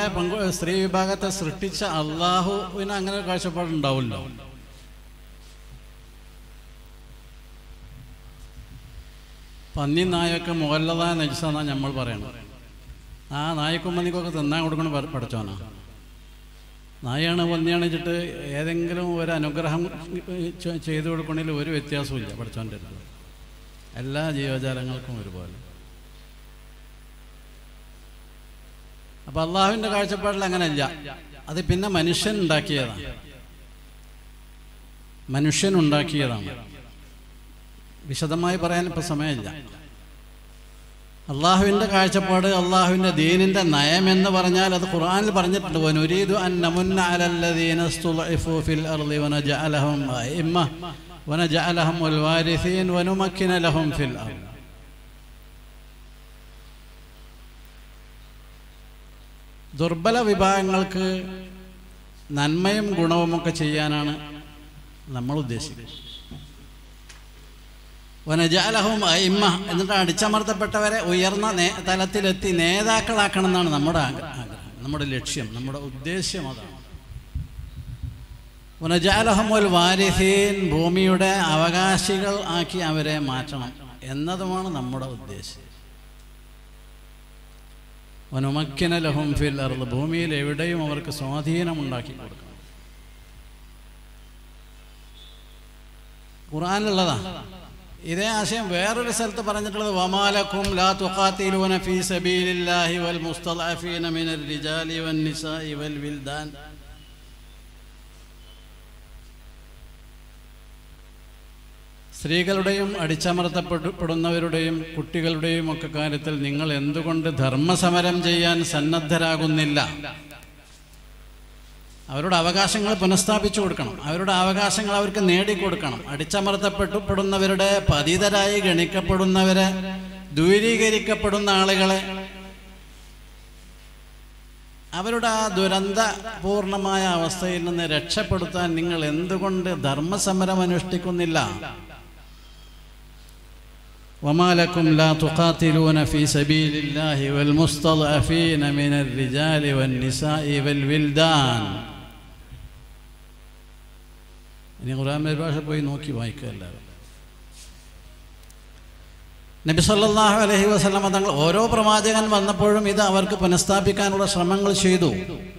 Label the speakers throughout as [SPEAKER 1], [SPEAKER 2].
[SPEAKER 1] പെങ്കു സ്ത്രീ വിഭാഗത്തെ സൃഷ്ടിച്ച അള്ളാഹുവിന് അങ്ങനെ ഒരു കാഴ്ചപ്പാടുണ്ടാവില്ലോ പന്നി നായൊക്കെ മുകല്ലതായ നജിസാന്നാണ് നമ്മൾ പറയണത് ആ നായ്ക്കും പന്നിക്കൊക്കെ തിന്നാൻ കൊടുക്കണം പ- പഠിച്ചോനാ നായാണ് പന്നിയാണ് വെച്ചിട്ട് ഏതെങ്കിലും ഒരു അനുഗ്രഹം ചെ- ചെയ്തു കൊടുക്കണമെങ്കിൽ ഒരു വ്യത്യാസവും ഇല്ല പഠിച്ചോൻ്റെ അടുത്ത് എല്ലാ ജീവജാലങ്ങൾക്കും ഒരുപോലെ അപ്പൊ അള്ളാഹുവിന്റെ കാഴ്ചപ്പാടിൽ അങ്ങനെയല്ല അത് പിന്നെ മനുഷ്യൻ ഉണ്ടാക്കിയതാണ് മനുഷ്യൻ ഉണ്ടാക്കിയതാണ് വിശദമായി പറയാൻ ഇപ്പൊ സമയമില്ല അള്ളാഹുവിന്റെ കാഴ്ചപ്പാട് അള്ളാഹുവിന്റെ ദീനിന്റെ നയം എന്ന് പറഞ്ഞാൽ അത് ഖുർആനിൽ പറഞ്ഞിട്ടുണ്ട് വനുരീദു അൻ നമുന്ന അലല്ലദീന സ്തുളഇഫു ഫിൽ അർളി വനജഅലഹും അഇമ്മ വനജഅലഹും വൽവാരിസീൻ വനുമക്കിന ലഹും ഫിൽ അർള് ദുർബല വിഭാഗങ്ങൾക്ക് നന്മയും ഗുണവുമൊക്കെ ചെയ്യാനാണ് നമ്മൾ ഉദ്ദേശിക്കുന്നത് വനജാലഹവും അയിമ്മ എന്നിട്ട് അടിച്ചമർത്തപ്പെട്ടവരെ ഉയർന്ന നേ തലത്തിലെത്തി നേതാക്കളാക്കണം എന്നാണ് നമ്മുടെ ആഗ്ര- ആഗ്രഹം നമ്മുടെ ലക്ഷ്യം നമ്മുടെ ഉദ്ദേശ്യം അതാണ് വനജാലഹമുൽ വാരിഹീൻ ഭൂമിയുടെ അവകാശികൾ ആക്കി അവരെ മാറ്റണം എന്നതുമാണ് നമ്മുടെ ഉദ്ദേശം വനുമക്കിന ലഹും ഫിൽ അർദ് ഭൂമിയിൽ എവിടെയും അവർക്ക് സ്വാധീനമുണ്ടാക്കി കൊടുക്കണം ഖുർആനിലുള്ളതാ ഇതേ ആശയം വേറൊരു സ്ഥലത്ത് പറഞ്ഞിട്ടുള്ളത് വമാലക്കും ലാ തുഖാത്തിലൂന ഫീ സബീലില്ലാഹി വൽ മുസ്തദഅഫീന മിനർ റിജാലി വൻ നിസാഇ വൽ വിൽദാൻ സ്ത്രീകളുടെയും അടിച്ചമർത്തപ്പെടുന്നവരുടെയും കുട്ടികളുടെയും ഒക്കെ കാര്യത്തിൽ നിങ്ങൾ എന്തുകൊണ്ട് ധർമ്മസമരം ചെയ്യാൻ സന്നദ്ധരാകുന്നില്ല അവരുടെ അവകാശങ്ങൾ പുനഃസ്ഥാപിച്ചു കൊടുക്കണം അവരുടെ അവകാശങ്ങൾ അവർക്ക് നേടിക്കൊടുക്കണം അടിച്ചമർത്തപ്പെട്ടപ്പെടുന്നവരുടെ പതിതരായി ഗണിക്കപ്പെടുന്നവരെ ദൂരീകരിക്കപ്പെടുന്ന ആളുകളെ അവരുടെ ആ ദുരന്തപൂർണമായ അവസ്ഥയിൽ നിന്ന് രക്ഷപ്പെടുത്താൻ നിങ്ങൾ എന്തുകൊണ്ട് ധർമ്മസമരം അനുഷ്ഠിക്കുന്നില്ല وما لكم لا تقاتلون في سبيل الله والمستضعفين من الرجال والنساء والولدان ഇനി ഖുർആൻ പരിഭാഷ പോയി നോക്കി വായിക്കുക എല്ലാവരും നബി സല്ലല്ലാഹു അലൈഹി വസല്ലമ തങ്ങൾ ഓരോ പ്രവാചകൻ വന്നപ്പോഴും ഇത് അവർക്ക് പുനഃസ്ഥാപിക്കാനുള്ള ശ്രമങ്ങൾ ചെയ്തു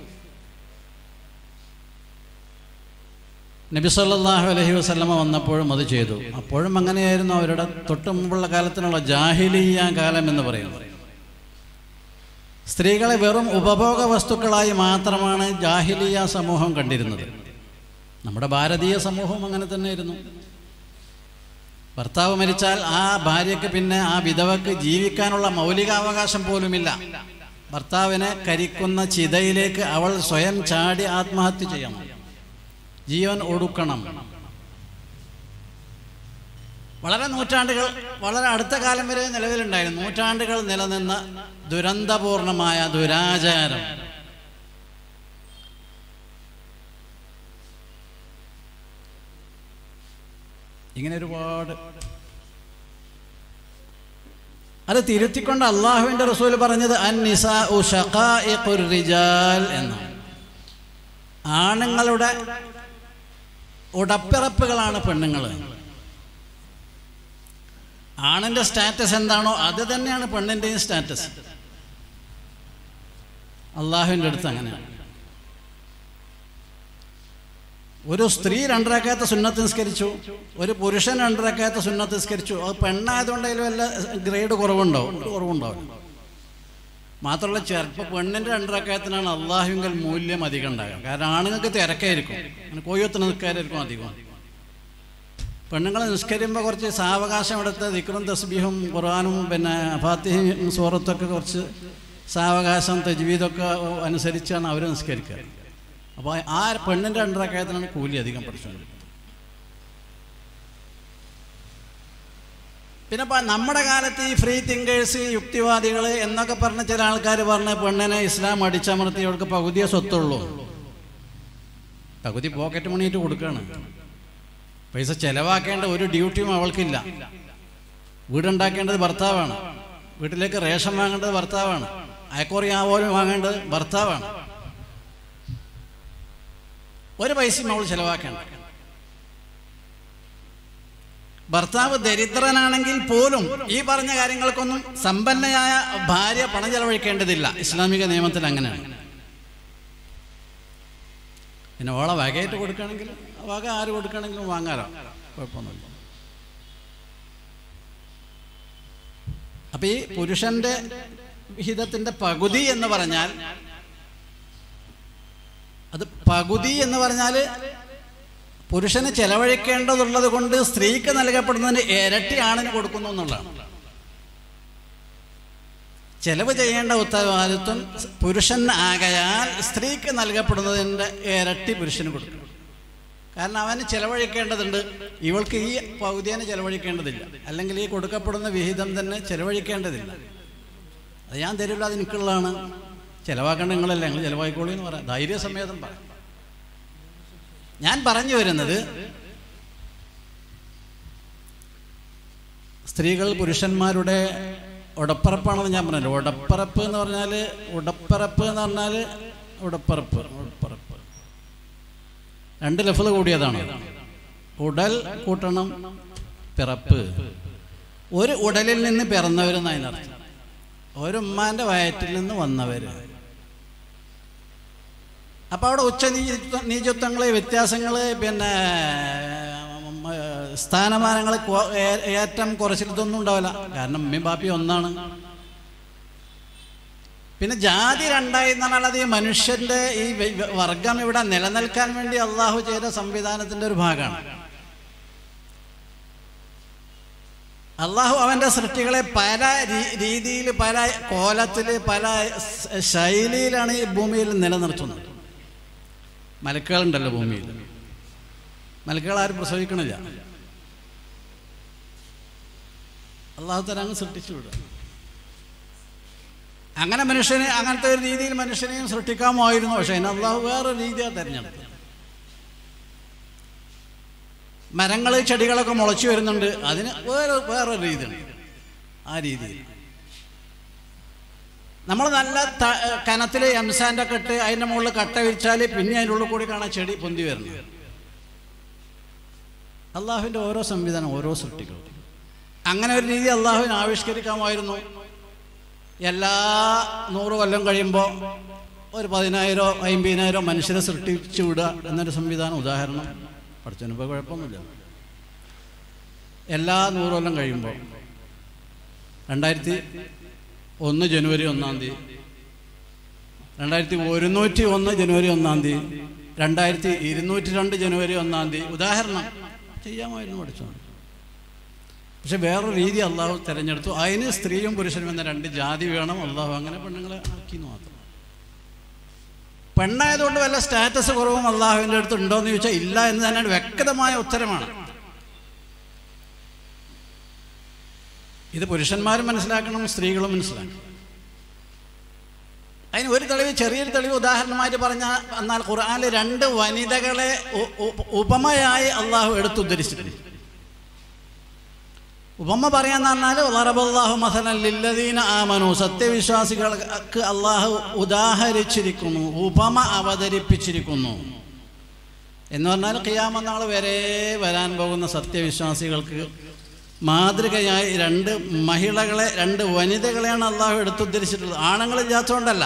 [SPEAKER 1] നബി സല്ലല്ലാഹു അലൈഹി വസല്ലമ വന്നപ്പോഴും അത് ചെയ്തു അപ്പോഴും അങ്ങനെയായിരുന്നു അവരുടെ തൊട്ട് മുമ്പുള്ള കാലത്തിനുള്ള ജാഹിലിയ കാലം എന്ന് പറയുന്നത് സ്ത്രീകളെ വെറും ഉപഭോഗ വസ്തുക്കളായി മാത്രമാണ് ജാഹിലിയ സമൂഹം കണ്ടിരുന്നത് നമ്മുടെ ഭാരതീയ സമൂഹം അങ്ങനെ തന്നെയായിരുന്നു ഭർത്താവ് മരിച്ചാൽ ആ ഭാര്യയ്ക്ക് പിന്നെ ആ വിധവക്ക് ജീവിക്കാനുള്ള മൗലികാവകാശം പോലുമില്ല ഭർത്താവിനെ കരിക്കുന്ന ചിതയിലേക്ക് അവൾ സ്വയം ചാടി ആത്മഹത്യ ചെയ്യണം ജീവൻ ഒടുക്കണം വളരെ നൂറ്റാണ്ടുകൾ വളരെ അടുത്ത കാലം വരെ നിലവിലുണ്ടായിരുന്നു നൂറ്റാണ്ടുകൾ നിലനിന്ന ദുരന്തപൂർണമായ ദുരാചാരം ഇങ്ങനെ ഒരുപാട് അത് തിരുത്തിക്കൊണ്ട് അള്ളാഹുവിന്റെ റസൂൽ പറഞ്ഞത് അൻ നിസാഉ ഷഖായിഖുർ റിജാൽ എന്നാണ് ആണുങ്ങളുടെ ഉടപ്പിറപ്പുകളാണ് പെണ്ണുങ്ങൾ ആണിന്റെ സ്റ്റാറ്റസ് എന്താണോ അത് തന്നെയാണ് പെണ്ണിന്റെയും സ്റ്റാറ്റസ് അള്ളാഹുവിൻ്റെ അടുത്ത് അങ്ങനെയാണ് ഒരു സ്ത്രീ രണ്ടരക്കാത്ത സുന്നത്ത് നിസ്കരിച്ചു ഒരു പുരുഷൻ രണ്ടരക്കാത്ത സുന്നത്ത് നിസ്കരിച്ചു അത് പെണ്ണായതുകൊണ്ട് അതിൽ വല്ല ഗ്രേഡ് കുറവുണ്ടാവും കുറവുണ്ടാവും മാത്രമല്ല ചെറുപ്പ പെണ്ണിൻ്റെ രണ്ടരക്കായത്തിനാണ് അള്ളാഹുവിങ്കൽ മൂല്യം അധികം ഉണ്ടാകുക കാരണം ആണുങ്ങൾക്ക് തിരക്കായിരിക്കും അങ്ങനെ കൊയ്യത്തിന് നിൽക്കാനായിരിക്കും അധികം പെണ്ണുങ്ങൾ നിസ്കരിക്കുമ്പോൾ കുറച്ച് സാവകാശം എടുത്ത് ദിക്റും തസ്ബീഹും ഖുർആാനും പിന്നെ ഫാത്തിഹയും സൂറത്തൊക്കെ കുറച്ച് സാവകാശം തജ്വീദൊക്കെ അനുസരിച്ചാണ് അവർ നിസ്കരിക്കുക അപ്പോൾ ആ പെണ്ണിൻ്റെ രണ്ടരക്കായത്തിനാണ് കൂലി അധികം പഠിച്ചത് പിന്നെ ഇപ്പം നമ്മുടെ കാലത്ത് ഈ ഫ്രീ തിങ്കേഴ്സ് യുക്തിവാദികൾ എന്നൊക്കെ പറഞ്ഞ ചില ആൾക്കാർ പറഞ്ഞ പെണ്ണിനെ ഇസ്ലാം അടിച്ചമർത്തി അവർക്ക് പകുതിയെ സ്വത്തുള്ളൂ പകുതി പോക്കറ്റ് മണിയിട്ട് കൊടുക്കുകയാണ് പൈസ ചെലവാക്കേണ്ട ഒരു ഡ്യൂട്ടിയും അവൾക്കില്ല വീടുണ്ടാക്കേണ്ടത് ഭർത്താവാണ് വീട്ടിലേക്ക് റേഷൻ വാങ്ങേണ്ടത് ഭർത്താവാണ് അയക്കുറി ആവോലും വാങ്ങേണ്ടത് ഭർത്താവാണ് ഒരു പൈസയും അവൾ ചെലവാക്കേണ്ട ഭർത്താവ് ദരിദ്രനാണെങ്കിൽ പോലും ഈ പറഞ്ഞ കാര്യങ്ങൾക്കൊന്നും സമ്പന്നയായ ഭാര്യ പണം ചെലവഴിക്കേണ്ടതില്ല ഇസ്ലാമിക നിയമത്തിൽ അങ്ങനെയാണ് പിന്നെ ഓളെ വകയായിട്ട് കൊടുക്കുകയാണെങ്കിൽ വക ആര് കൊടുക്കുകയാണെങ്കിലും വാങ്ങാലോ കുഴപ്പമൊന്നുമില്ല അപ്പൊ ഈ പുരുഷന്റെ വിഹിതത്തിന്റെ പകുതി എന്ന് പറഞ്ഞാൽ അത് പകുതി എന്ന് പറഞ്ഞാൽ പുരുഷന് ചെലവഴിക്കേണ്ടതുള്ളത് കൊണ്ട് സ്ത്രീക്ക് നൽകപ്പെടുന്നതിന് ഇരട്ടി ആണിന് കൊടുക്കുന്നു എന്നുള്ളതാണ് ചെലവ് ചെയ്യേണ്ട ഉത്തരവാദിത്വം പുരുഷൻ ആകയാൽ സ്ത്രീക്ക് നൽകപ്പെടുന്നതിൻ്റെ ഇരട്ടി പുരുഷന് കൊടുക്കണം കാരണം അവന് ചെലവഴിക്കേണ്ടതുണ്ട് ഇവൾക്ക് ഈ പൗതിയനെ ചെലവഴിക്കേണ്ടതില്ല അല്ലെങ്കിൽ ഈ കൊടുക്കപ്പെടുന്ന വിഹിതം തന്നെ ചെലവഴിക്കേണ്ടതില്ല അത് ഞാൻ തരില്ല അത് എനിക്കുള്ളതാണ് ചിലവാക്കേണ്ട നിങ്ങളല്ല നിങ്ങൾ ചിലവായിക്കോളി എന്ന് പറയാം ധൈര്യസമേതം പറയാം ഞാൻ പറഞ്ഞു വരുന്നത് സ്ത്രീകൾ പുരുഷന്മാരുടെ ഉടപ്പറപ്പാണെന്ന് ഞാൻ പറഞ്ഞല്ലോ ഉടപ്പറപ്പ് എന്ന് പറഞ്ഞാൽ ഉടപ്പറപ്പ് എന്ന് പറഞ്ഞാൽ ഉടപ്പറപ്പ് ഉടപ്പറപ്പ് രണ്ട് ലഫ്ല് കൂടിയതാണ് ഉടൽ കൂട്ടണം പിറപ്പ് ഒരു ഉടലിൽ നിന്ന് പിറന്നവരെന്നാണ് അതിനർത്ഥം ഒരു ഉമ്മാന്റെ വയറ്റിൽ നിന്ന് വന്നവര് അപ്പൊ അവിടെ ഉച്ച നീചത്വ നീചത്വങ്ങള് വ്യത്യാസങ്ങള് പിന്നെ ഉം, ഏർ, സ്ഥാനമാനങ്ങള് കൊ- ഏ- ഏറ്റം കുറച്ചിലത്തൊന്നും ഉണ്ടാവില്ല കാരണം ഉമ്മയും ബാപ്പി ഒന്നാണ് പിന്നെ ജാതി രണ്ടായി എന്ന് പറഞ്ഞാൽ അത് ഈ മനുഷ്യന്റെ ഈ വ- വ- വർഗം ഇവിടെ നിലനിൽക്കാൻ വേണ്ടി അള്ളാഹു ചെയ്ത സംവിധാനത്തിന്റെ ഒരു ഭാഗമാണ് അള്ളാഹു അവന്റെ സൃഷ്ടികളെ പല രീതിയിൽ പല കോലത്തിൽ പല സ- ശൈലിയിലാണ് ഈ ഭൂമിയിൽ നിലനിർത്തുന്നത് മലക്കുകളുണ്ടല്ലോ ഭൂമിയിൽ മലക്കുകൾ ആരും പ്രസവിക്കണില്ല അള്ളാഹു തല അങ്ങ് സൃഷ്ടിച്ചു വിടുക അങ്ങനെ മനുഷ്യനെ അങ്ങനത്തെ ഒരു രീതിയിൽ മനുഷ്യനെയും സൃഷ്ടിക്കാമായിരുന്നു പക്ഷെ അതിന് അള്ളാഹു വേറെ രീതിയാണ് തിരഞ്ഞെടുത്തത് മരങ്ങൾ ചെടികളൊക്കെ മുളച്ചു വരുന്നുണ്ട് അതിന് വേറെ വേറെ രീതിയുണ്ട് ആ രീതിയിൽ നമ്മൾ നല്ല ത- കനത്തിൽ എംസാൻ്റെ ഒക്കെ ഇട്ട് അതിൻ്റെ മുകളിൽ കട്ട വിരിച്ചാൽ പിന്നെ അതിൻ്റെ ഉള്ളിൽ കൂടി കാണാൻ ചെടി പൊന്തി വരുന്നത് അള്ളാഹുവിൻ്റെ ഓരോ സംവിധാനം ഓരോ സൃഷ്ടികളും അങ്ങനെ ഒരു രീതി അള്ളാഹുവിന് ആവിഷ്കരിക്കാമായിരുന്നു എല്ലാ നൂറ് കൊല്ലം കഴിയുമ്പോൾ ഒരു പതിനായിരോ അമ്പതിനായിരോ മനുഷ്യരെ സൃഷ്ടിച്ചു വിടുക എന്നൊരു സംവിധാനം ഉദാഹരണം പഠിച്ചതിനിപ്പോൾ കുഴപ്പമൊന്നുമില്ല എല്ലാ നൂറ് കൊല്ലം കഴിയുമ്പോൾ രണ്ടായിരത്തി ഒന്ന് ജനുവരി ഒന്നാം തീയതി രണ്ടായിരത്തി ഒരുന്നൂറ്റി ഒന്ന് ജനുവരി ഒന്നാം തീയതി രണ്ടായിരത്തി ഇരുന്നൂറ്റി രണ്ട് ജനുവരി ഒന്നാം തീയതി ഉദാഹരണം ചെയ്യാമായിരുന്നു പഠിച്ചോ പക്ഷെ വേറൊരു രീതി അള്ളാഹു തിരഞ്ഞെടുത്തു അതിന് സ്ത്രീയും പുരുഷനും എന്ന രണ്ട് ജാതി വേണം അള്ളാഹു അങ്ങനെ പെണ്ണുങ്ങളെ ആക്കി മാത്രം പെണ്ണായതുകൊണ്ട് വല്ല സ്റ്റാറ്റസ് കുറവും അള്ളാഹുവിൻ്റെ അടുത്ത് ഉണ്ടോ എന്ന് ചോദിച്ചാൽ ഇല്ല എന്ന് തന്നെയാണ് വ്യക്തമായ ഉത്തരമാണ് ഇത് പുരുഷന്മാരും മനസ്സിലാക്കണം സ്ത്രീകളും മനസ്സിലാക്കണം അതിന് ഒരു തെളിവ് ചെറിയൊരു തെളിവ് ഉദാഹരണമായിട്ട് പറഞ്ഞ എന്നാൽ ഖുർആനിൽ രണ്ട് വനിതകളെ ഉ- ഉ- ഉപമയായി അള്ളാഹു എടുത്തുദ്ധരിച്ചിട്ടുണ്ട് ഉപമ പറയാന്ന് പറഞ്ഞാൽ വളറബല്ലാഹു മസലൻ ലില്ലദീന ആമനു സത്യവിശ്വാസികൾക്ക് അള്ളാഹു ഉദാഹരിച്ചിരിക്കുന്നു ഉപമ അവതരിപ്പിച്ചിരിക്കുന്നു എന്ന് പറഞ്ഞാൽ ഖിയാമനാൾ വരെ വരാൻ പോകുന്ന സത്യവിശ്വാസികൾക്ക് മാതൃകയായി രണ്ട് മഹിളകളെ രണ്ട് വനിതകളെയാണ് അള്ളാഹു എടുത്തുദ്ധരിച്ചിട്ടുള്ളത് ആണുങ്ങളില്ലാത്തതുകൊണ്ടല്ല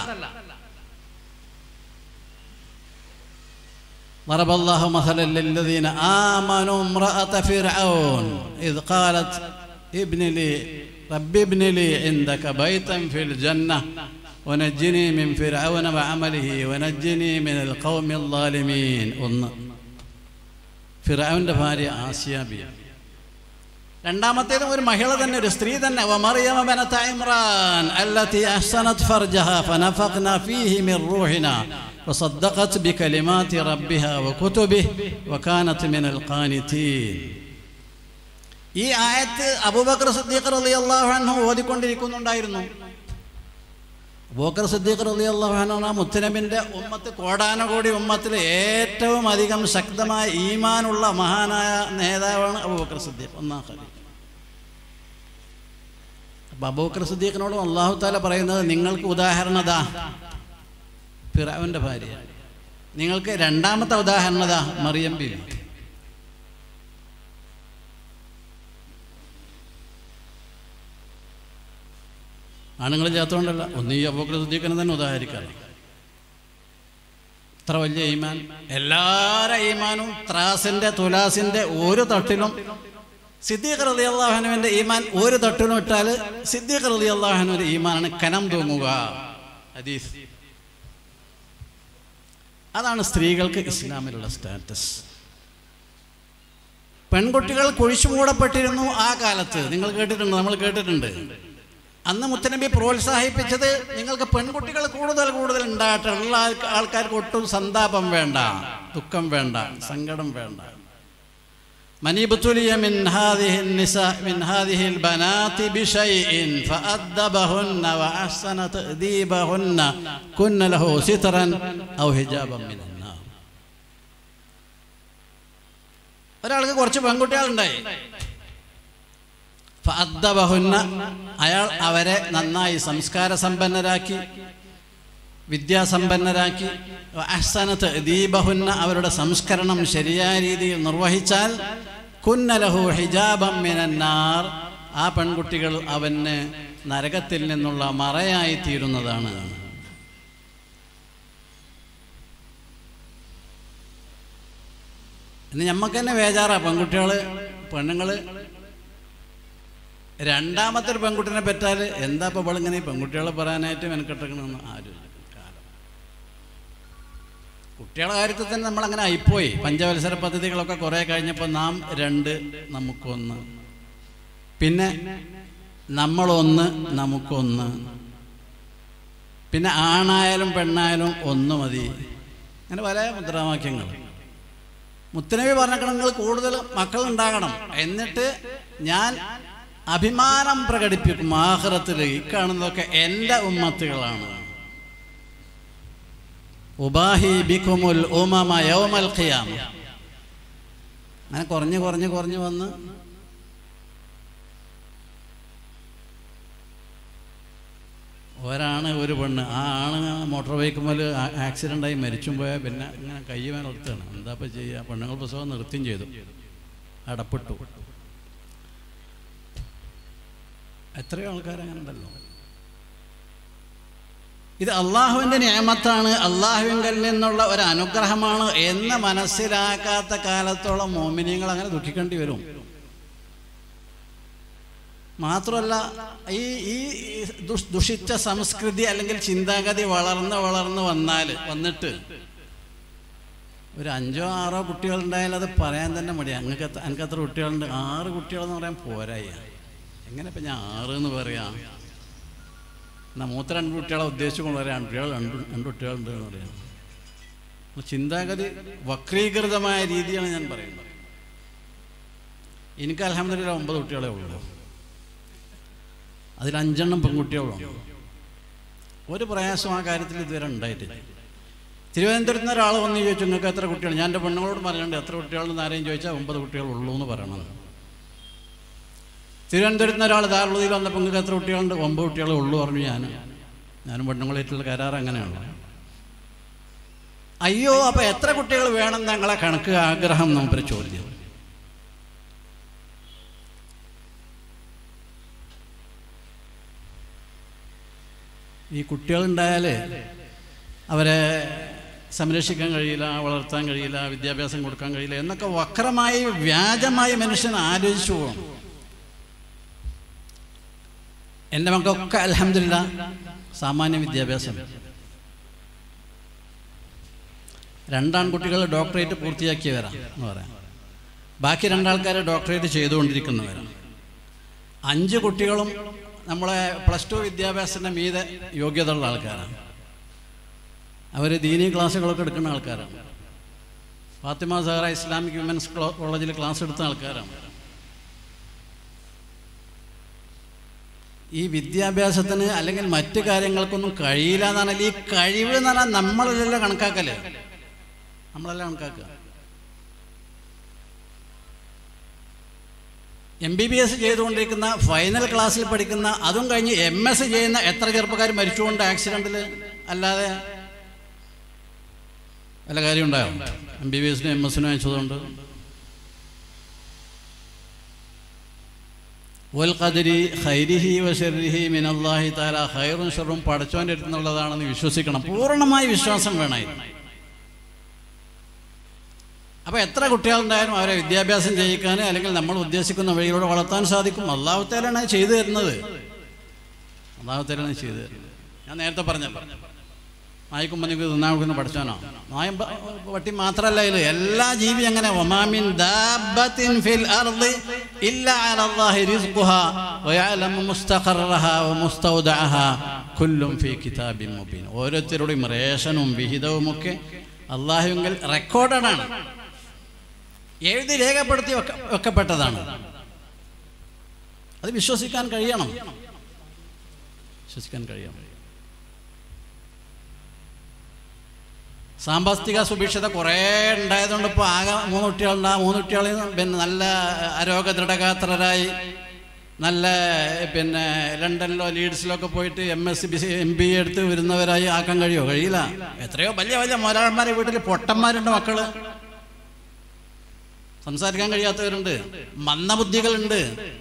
[SPEAKER 1] ضرب الله مثلا للذين آمنوا امرأة فرعون إذ قالت ابن لي رب ابن لي عندك بيتا في الجنة ونجني من فرعون وعمله ونجني من القوم الظالمين ഒന്ന് ഫിറൌന്റെ ഭാര്യ ആസിയാബിയ രണ്ടാമത്തേതും ഒരു മഹിള തന്നെ ഒരു സ്ത്രീ തന്നെ വമറിയമ ബനത ഇമ്രാൻ അല്ലതി അഹ്സനത് ഫർജഹ ഫനഫഖ്ന ഫീഹി മിൻ റൂഹിന وصدقت بكلمات ربها وكتبه وكانت من القانتين ഈ ആയത്ത് അബൂബക്കർ സിദ്ദീഖ് റളിയല്ലാഹു അൻഹു ഓതിക്കൊണ്ടിരിക്കുന്നുണ്ടായിരുന്നു അബൂബക്കർ സിദ്ദീഖ് റളിയല്ലാഹു അൻഹു എന്ന മുത്തനബിന്റെ ഉമ്മത്ത് കോടാനകോടി ഉമ്മത്തിൽ ഏറ്റവും അധികം ശക്തമായ ഈമാനുള്ള മഹാനായ നേതാവാണ് അബൂബക്കർ സിദ്ദീഖ് ഒന്നാം ഖലീഫ അബൂക്കർ സിദ്ദീഖിനോടും അള്ളാഹു താല പറയുന്നത് നിങ്ങൾക്ക് ഉദാഹരണതാ ഫിറാവിൻ്റെ ഭാര്യ നിങ്ങൾക്ക് രണ്ടാമത്തെ ഉദാഹരണതാ മറിയം ബിബി ആണുങ്ങൾ ചേർത്തുകൊണ്ടല്ല ഒന്ന് ഈ അബൂക്കർ സിദ്ദീഖിനെ തന്നെ ഉദാഹരിക്കാറ് ഇത്ര വലിയ ഈമാൻ എല്ലാവരുടെ ഈമാനും ത്രാസിന്റെ തുലാസിന്റെ ഒരു തട്ടിലും സിദ്ദീഖ് റലി അള്ളാഹുനുവിന്റെ ഈമാൻ ഒരു തട്ടിലും ഇട്ടാൽ സിദ്ദീഖ് റലി അള്ളാഹുനുവിന്റെ ഈമാനാണ് കനം തൂങ്ങുക ഹദീസ് അതാണ് സ്ത്രീകൾക്ക് ഇസ്ലാമിലുള്ള സ്റ്റാറ്റസ് പെൺകുട്ടികൾ കുഴിച്ചു മൂടപ്പെട്ടിരുന്നു ആ കാലത്ത് നിങ്ങൾ കേട്ടിട്ടുണ്ട് നമ്മൾ കേട്ടിട്ടുണ്ട് അന്ന് മുത്തനബി പ്രോത്സാഹിപ്പിച്ചത് നിങ്ങൾക്ക് പെൺകുട്ടികൾ കൂടുതൽ കൂടുതൽ ഉണ്ടാകട്ടെ ഉള്ള ആൾക്ക് ആൾക്കാർക്ക് ഒട്ടും സന്താപം വേണ്ട ദുഃഖം വേണ്ട സങ്കടം വേണ്ട من ابتلي من هذه النساء من هذه البنات بشيء فأدبهن وأحسن تأديبهن كن له سترا أو حجابا من النار ഒരാൾക്ക് കുറച്ച് പെൺകുട്ടികളുണ്ടായി ഫഅദ്ദബഹുന്ന അയാൾ അവരെ നന്നായി സംസ്കാര സമ്പന്നരാക്കി വിദ്യാസമ്പന്നരാക്കി അഹ്സനത്ത് ദീപഹുന്ന അവരുടെ സംസ്കരണം ശരിയായ രീതിയിൽ നിർവഹിച്ചാൽ കുന്നലഹു ഹിജാബം മിനന്നാർ ആ പെൺകുട്ടികൾ അവന് നരകത്തിൽ നിന്നുള്ള മറയായി തീരുന്നതാണ് ഇന്ന് ഞമ്മക്ക് തന്നെ ബേജാറാ പെൺകുട്ടികൾ പെണ്ണുങ്ങൾ രണ്ടാമത്തെ ഒരു പെൺകുട്ടിനെ പറ്റാൽ എന്താ ഇപ്പോൾ ഇവളിങ്ങനെ ഈ പെൺകുട്ടികളെ പറയാനായിട്ട് മെനക്കെട്ടിക്കണമെന്ന് ആരും കാലം കുട്ടികളുടെ കാര്യത്തിൽ തന്നെ നമ്മൾ അങ്ങനെ ആയിപ്പോയി പഞ്ചവത്സര പദ്ധതികളൊക്കെ കുറേ കഴിഞ്ഞപ്പോൾ നാം രണ്ട് നമുക്കൊന്ന് പിന്നെ നമ്മളൊന്ന് നമുക്കൊന്ന് പിന്നെ ആണായാലും പെണ്ണായാലും ഒന്ന് മതി അങ്ങനെ പല മുദ്രാവാക്യങ്ങൾ മുത്തനബി പറഞ്ഞേക്കണം നിങ്ങൾ കൂടുതൽ മക്കൾ ഉണ്ടാകണം എന്നിട്ട് ഞാൻ അഭിമാനം പ്രകടിപ്പിക്കും ആഹ്റത്തിൽ ഈ കാണുന്നതൊക്കെ എൻ്റെ ഉമ്മത്തുകളാണ് ഉബാഹി ബിഖുമുൽ ഉമമ യൗമൽ ഖിയാമ അങ്ങനെ കുറഞ്ഞ് കുറഞ്ഞ് കുറഞ്ഞ് വന്ന് ഒരാണ് ഒരു പെണ്ണ് ആ ആണ് മോട്ടോർ ബൈക്കുമ്പോൾ ആക്സിഡൻ്റായി മരിച്ചും പോയാൽ പിന്നെ ഇങ്ങനെ കൈ മേലെ നിർത്തുകയാണ് എന്താ ഇപ്പം ചെയ്യുക പെണ്ണുങ്ങൾ പുസ്തകം നിർത്തിയും ചെയ്തു അടപ്പെട്ടു എത്രയോ ആൾക്കാർ അങ്ങനെ ഉണ്ടല്ലോ ഇത് അള്ളാഹുവിൻ്റെ നിയമത്താണ് അള്ളാഹുവിങ്കൽ നിന്നുള്ള ഒരു അനുഗ്രഹമാണ് എന്ന് മനസ്സിലാക്കാത്ത കാലത്തോളം മോമിനിയങ്ങൾ അങ്ങനെ ദുഃഖിക്കേണ്ടി വരും മാത്രമല്ല ഈ ഈ ദുഷ്- ദുഷിച്ച സംസ്കൃതി അല്ലെങ്കിൽ ചിന്താഗതി വളർന്ന് വളർന്ന് വന്നാൽ വന്നിട്ട് ഒരു അഞ്ചോ ആറോ കുട്ടികളുണ്ടായാൽ അത് പറയാൻ തന്നെ മടി അങ്ങക്ക് എത്ര- എനിക്ക് എത്ര കുട്ടികളുണ്ട് ആറ് കുട്ടികളെന്ന് പറയാൻ പോരായി എങ്ങനെ ഇപ്പം ഞാൻ ആറ് എന്ന് പറയാം എന്നാൽ മൂത്ത രണ്ട് കുട്ടികളെ ഉദ്ദേശിച്ചുകൊണ്ട് പറയാം രണ്ട് കുട്ടികൾ രണ്ട് രണ്ട് കുട്ടികളുണ്ട് എന്ന് പറയാം അപ്പോൾ ചിന്താഗതി വക്രീകൃതമായ രീതിയാണ് ഞാൻ പറയുന്നത് എനിക്ക് അലഹമ്മദില്ല ഒമ്പത് കുട്ടികളെ ഉള്ളൂ അതിൽ അഞ്ചെണ്ണം പെൺകുട്ടികളുണ്ട് ഒരു പ്രയാസം ആ കാര്യത്തിൽ ഇതുവരെ ഉണ്ടായിട്ടില്ല തിരുവനന്തപുരത്ത് നിന്ന് ഒരാൾ വന്ന് ചോദിച്ചു നിങ്ങൾക്ക് എത്ര കുട്ടികൾ ഞാൻ എൻ്റെ പെണ്ണുങ്ങളോട് പറഞ്ഞിട്ടുണ്ട് എത്ര കുട്ടികളുണ്ടെന്ന് ആരെയും ചോദിച്ചാൽ ഒമ്പത് കുട്ടികളുള്ളൂ എന്ന് പറയണം തിരുവനന്തപുരത്ത് നിന്ന് ഒരാൾ ദാറുള്ളതിൽ വന്നപ്പോൾ നിങ്ങൾക്ക് എത്ര കുട്ടികളുണ്ട് ഒമ്പത് കുട്ടികളെ ഉള്ളൂ പറഞ്ഞു ഞാൻ ഞാനും പെണ്ണുങ്ങളായിട്ടുള്ള കരാർ അങ്ങനെയാണ് അയ്യോ അപ്പൊ എത്ര കുട്ടികൾ വേണം ഞങ്ങളെ കണക്ക് ആഗ്രഹം നമുക്കൊരു ചോദ്യം ഈ കുട്ടികളുണ്ടായാൽ അവരെ സംരക്ഷിക്കാൻ കഴിയില്ല വളർത്താൻ കഴിയില്ല വിദ്യാഭ്യാസം കൊടുക്കാൻ കഴിയില്ല എന്നൊക്കെ വക്രമായി വ്യാജമായി മനുഷ്യൻ ആലോചിച്ചു പോകണം എൻ്റെ മക്കൾക്കൊക്കെ അലഹമില്ല സാമാന്യ വിദ്യാഭ്യാസം രണ്ടാൺകുട്ടികൾ ഡോക്ടറേറ്റ് പൂർത്തിയാക്കിയവരാണ് എന്ന് പറയാം ബാക്കി രണ്ടാൾക്കാർ ഡോക്ടറേറ്റ് ചെയ്തുകൊണ്ടിരിക്കുന്നവരാണ് അഞ്ച് കുട്ടികളും നമ്മളെ പ്ലസ് ടു വിദ്യാഭ്യാസത്തിൻ്റെ മീതെ യോഗ്യതയുള്ള ആൾക്കാരാണ് അവർ ദീനി ക്ലാസ്സുകളൊക്കെ എടുക്കുന്ന ആൾക്കാരാണ് ഫാത്തിമ സഹറ ഇസ്ലാമിക് വിമൻസ് ക്ലോ- കോളേജിൽ ക്ലാസ് എടുത്ത ആൾക്കാരാണ് ഈ വിദ്യാഭ്യാസത്തിന് അല്ലെങ്കിൽ മറ്റു കാര്യങ്ങൾക്കൊന്നും കഴിയില്ല എന്നാണ് ഈ കഴിവ് എന്ന് പറഞ്ഞാൽ നമ്മളല്ലല്ലോ കണക്കാക്കല് നമ്മളല്ല കണക്കാക്കുക എം ബി ബി എസ് ചെയ്തുകൊണ്ടിരിക്കുന്ന ഫൈനൽ ക്ലാസ്സിൽ പഠിക്കുന്ന അതും കഴിഞ്ഞ് എം എസ് ചെയ്യുന്ന എത്ര ചെറുപ്പക്കാർ മരിച്ചുകൊണ്ട് ആക്സിഡൻറ്റിൽ അല്ലാതെ വല്ല കാര്യം ഉണ്ടായോ എം ബി ബി എസിനും എം എസിനും അയച്ചതുകൊണ്ട് വൽ ഖദരി ഖൈരിഹി വശരിഹി മിനല്ലാഹി താല ഖൈറും ഷറും പഠിച്ചോൻ്റെ അടുത്തുനിന്നുള്ളതാണെന്ന് വിശ്വസിക്കണം പൂർണ്ണമായി വിശ്വാസം വേണമായിരുന്നു അപ്പോൾ എത്ര കുട്ടികളുണ്ടായാലും അവരെ വിദ്യാഭ്യാസം ചെയ്യിക്കാൻ അല്ലെങ്കിൽ നമ്മൾ ഉദ്ദേശിക്കുന്ന വഴിയിലൂടെ വളർത്താൻ സാധിക്കും അള്ളാഹുത്തേലാണ് ചെയ്തു തരുന്നത് അള്ളാഹുത്തേലാണ് ചെയ്തു തരുന്നത് ഞാൻ നേരത്തെ പറഞ്ഞല്ലോ നായ്ക്കും മഞ്ഞക്ക് തിന്നാൻ പഠിച്ചാനോ നായം പ- പട്ടി മാത്രമല്ല ഇത് എല്ലാ ജീവി അങ്ങനെ ഒമാമിൻ ദാബത്തിൻ ഫിൽ അർളി ഇല്ല അലല്ലാഹി റിസ്ഖുഹാ വയഅലമു മുസ്തഖറഹ വമുസ്തൗദഅഹ കുല്ലും ഫീ കിതാബിൻ മുബീൻ ഓരോരുത്തരുടെയും റേഷനും വിഹിതവും ഒക്കെ അള്ളാഹുവിൽ റെക്കോർഡാണ് എഴുതി രേഖപ്പെടുത്തി വെക്ക വെക്കപ്പെട്ടതാണ് അത് വിശ്വസിക്കാൻ കഴിയണം വിശ്വസിക്കാൻ കഴിയണം സാമ്പത്തിക സുഭിക്ഷത കുറേ ഉണ്ടായതുകൊണ്ട് ഇപ്പോൾ ആകെ മൂന്ന് കുട്ടികളുണ്ട് ആ മൂന്ന് കുട്ടികളിൽ നിന്ന് പിന്നെ നല്ല ആരോഗ്യ ദൃഢഗാത്രരായി നല്ല പിന്നെ ലണ്ടനിലോ ലീഡ്സിലോ ഒക്കെ പോയിട്ട് M S B M B A എടുത്ത് വരുന്നവരായി ആക്കാൻ കഴിയുമോ കഴിയില്ല എത്രയോ വലിയ വലിയ മുതലാളന്മാരെ വീട്ടിൽ പൊട്ടന്മാരുണ്ട് മക്കള് സംസാരിക്കാൻ കഴിയാത്തവരുണ്ട് മന്ദബുദ്ധികളുണ്ട്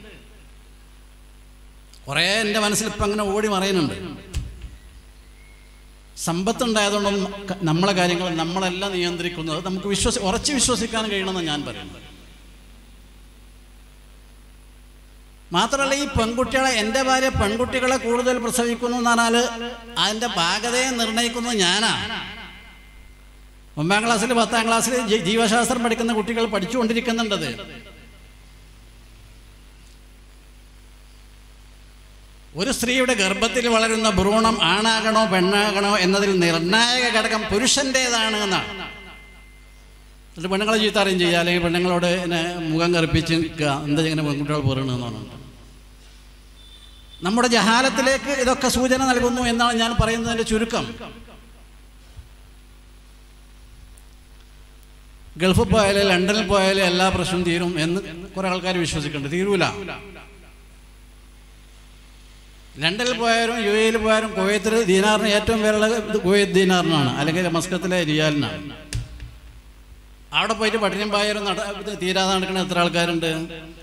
[SPEAKER 1] കുറേ എൻ്റെ മനസ്സിൽ ഇപ്പം അങ്ങനെ ഓടി മറയുന്നുണ്ട് സമ്പത്തുണ്ടായതുകൊണ്ടൊന്നും ക- നമ്മളെ കാര്യങ്ങൾ നമ്മളെല്ലാം നിയന്ത്രിക്കുന്നത് നമുക്ക് വിശ്വസി ഉറച്ചു വിശ്വസിക്കാൻ കഴിയണമെന്ന് ഞാൻ പറയുന്നത് മാത്രമല്ല ഈ പെൺകുട്ടികളെ എൻ്റെ ഭാര്യ പെൺകുട്ടികളെ കൂടുതൽ പ്രസവിക്കുന്നു എന്ന് പറഞ്ഞാൽ അതിൻ്റെ പാകതയെ നിർണ്ണയിക്കുന്നത് ഞാനാണ് ഒമ്പതാം ക്ലാസ്സിൽ പത്താം ക്ലാസ്സിൽ ജി- ജീവശാസ്ത്രം പഠിക്കുന്ന കുട്ടികൾ പഠിച്ചുകൊണ്ടിരിക്കുന്നുണ്ടത് ഒരു സ്ത്രീയുടെ ഗർഭത്തിൽ വളരുന്ന ഭ്രൂണം ആണാകണോ പെണ്ണാകണോ എന്നതിൽ നിർണായക ഘടകം പുരുഷൻ്റേതാണ് എന്നാണ് എന്നിട്ട് പെണ്ണുങ്ങളെ ചീത്താറിയും ചെയ്യുക അല്ലെങ്കിൽ പെണ്ണുങ്ങളോട് എന്നെ മുഖം കറുപ്പിച്ച് നിൽക്കുക എന്താ ഇങ്ങനെ പെൺകുട്ടികൾ പറയണമെന്നാണ് നമ്മുടെ ജഹാലത്തിലേക്ക് ഇതൊക്കെ സൂചന നൽകുന്നു എന്നാണ് ഞാൻ പറയുന്നതിൻ്റെ ചുരുക്കം ഗൾഫിൽ പോയാലും ലണ്ടനിൽ പോയാലും എല്ലാ പ്രശ്നവും തീരും എന്ന് കുറെ ആൾക്കാർ വിശ്വസിക്കുന്നുണ്ട് തീരൂല ലണ്ടനിൽ പോയാലും യു എയിൽ പോയാലും കുവൈത്തിൽ ദീനാറിന് ഏറ്റവും പേരുള്ള ഇത് കുവൈത്ത് ദീനാറിനാണ് അല്ലെങ്കിൽ മസ്കത്തിലെ റിയാലിനാണ് അവിടെ പോയിട്ട് പട്ടിണിയും പായാലും നട ഇത് തീരാതെ നടക്കുന്ന എത്ര ആൾക്കാരുണ്ട്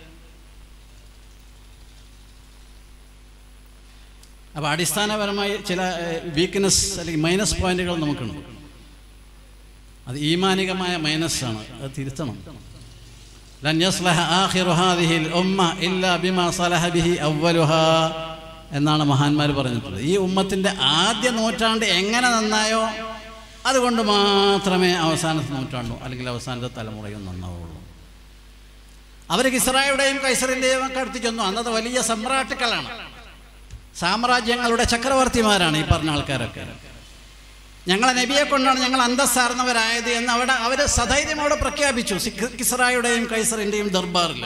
[SPEAKER 1] അപ്പോൾ അടിസ്ഥാനപരമായി ചില വീക്ക്നെസ് അല്ലെങ്കിൽ മൈനസ് പോയിന്റുകൾ നമുക്കുണ്ട് അത് ഈമാനികമായ മൈനസാണ് അത് തിരുത്തണം ലൻ യസ്ലഹ ആഖിറു ഹാദിഹിൽ ഉമ്മ ഇല്ലാ ബിമാ സലഹ ബിഹി അവ്വലുഹാ എന്നാണ് മഹാന്മാർ പറഞ്ഞിട്ടുള്ളത് ഈ ഉമ്മത്തിൻ്റെ ആദ്യ നൂറ്റാണ്ട് എങ്ങനെ നന്നായോ അതുകൊണ്ട് മാത്രമേ അവസാനത്തെ നൂറ്റാണ്ടോ അല്ലെങ്കിൽ അവസാനത്തെ തലമുറയും നന്നാവുള്ളൂ അവർ കിസ്രായുടെയും കൈസറിൻ്റെയും ഒക്കെ അടുത്ത് ചെന്നു അന്നത് വലിയ സമ്രാട്ടുക്കളാണ് സാമ്രാജ്യങ്ങളുടെ ചക്രവർത്തിമാരാണ് ഈ പറഞ്ഞ ആൾക്കാരൊക്കെ ഞങ്ങളെ നബിയെ കൊണ്ടാണ് ഞങ്ങൾ അന്തസ്സാർന്നവരായത് എന്ന് അവിടെ അവർ സധൈര്യം അവിടെ പ്രഖ്യാപിച്ചു സിഖ് കിസ്രായുടെയും കൈസറിൻ്റെയും ദർബാറിൽ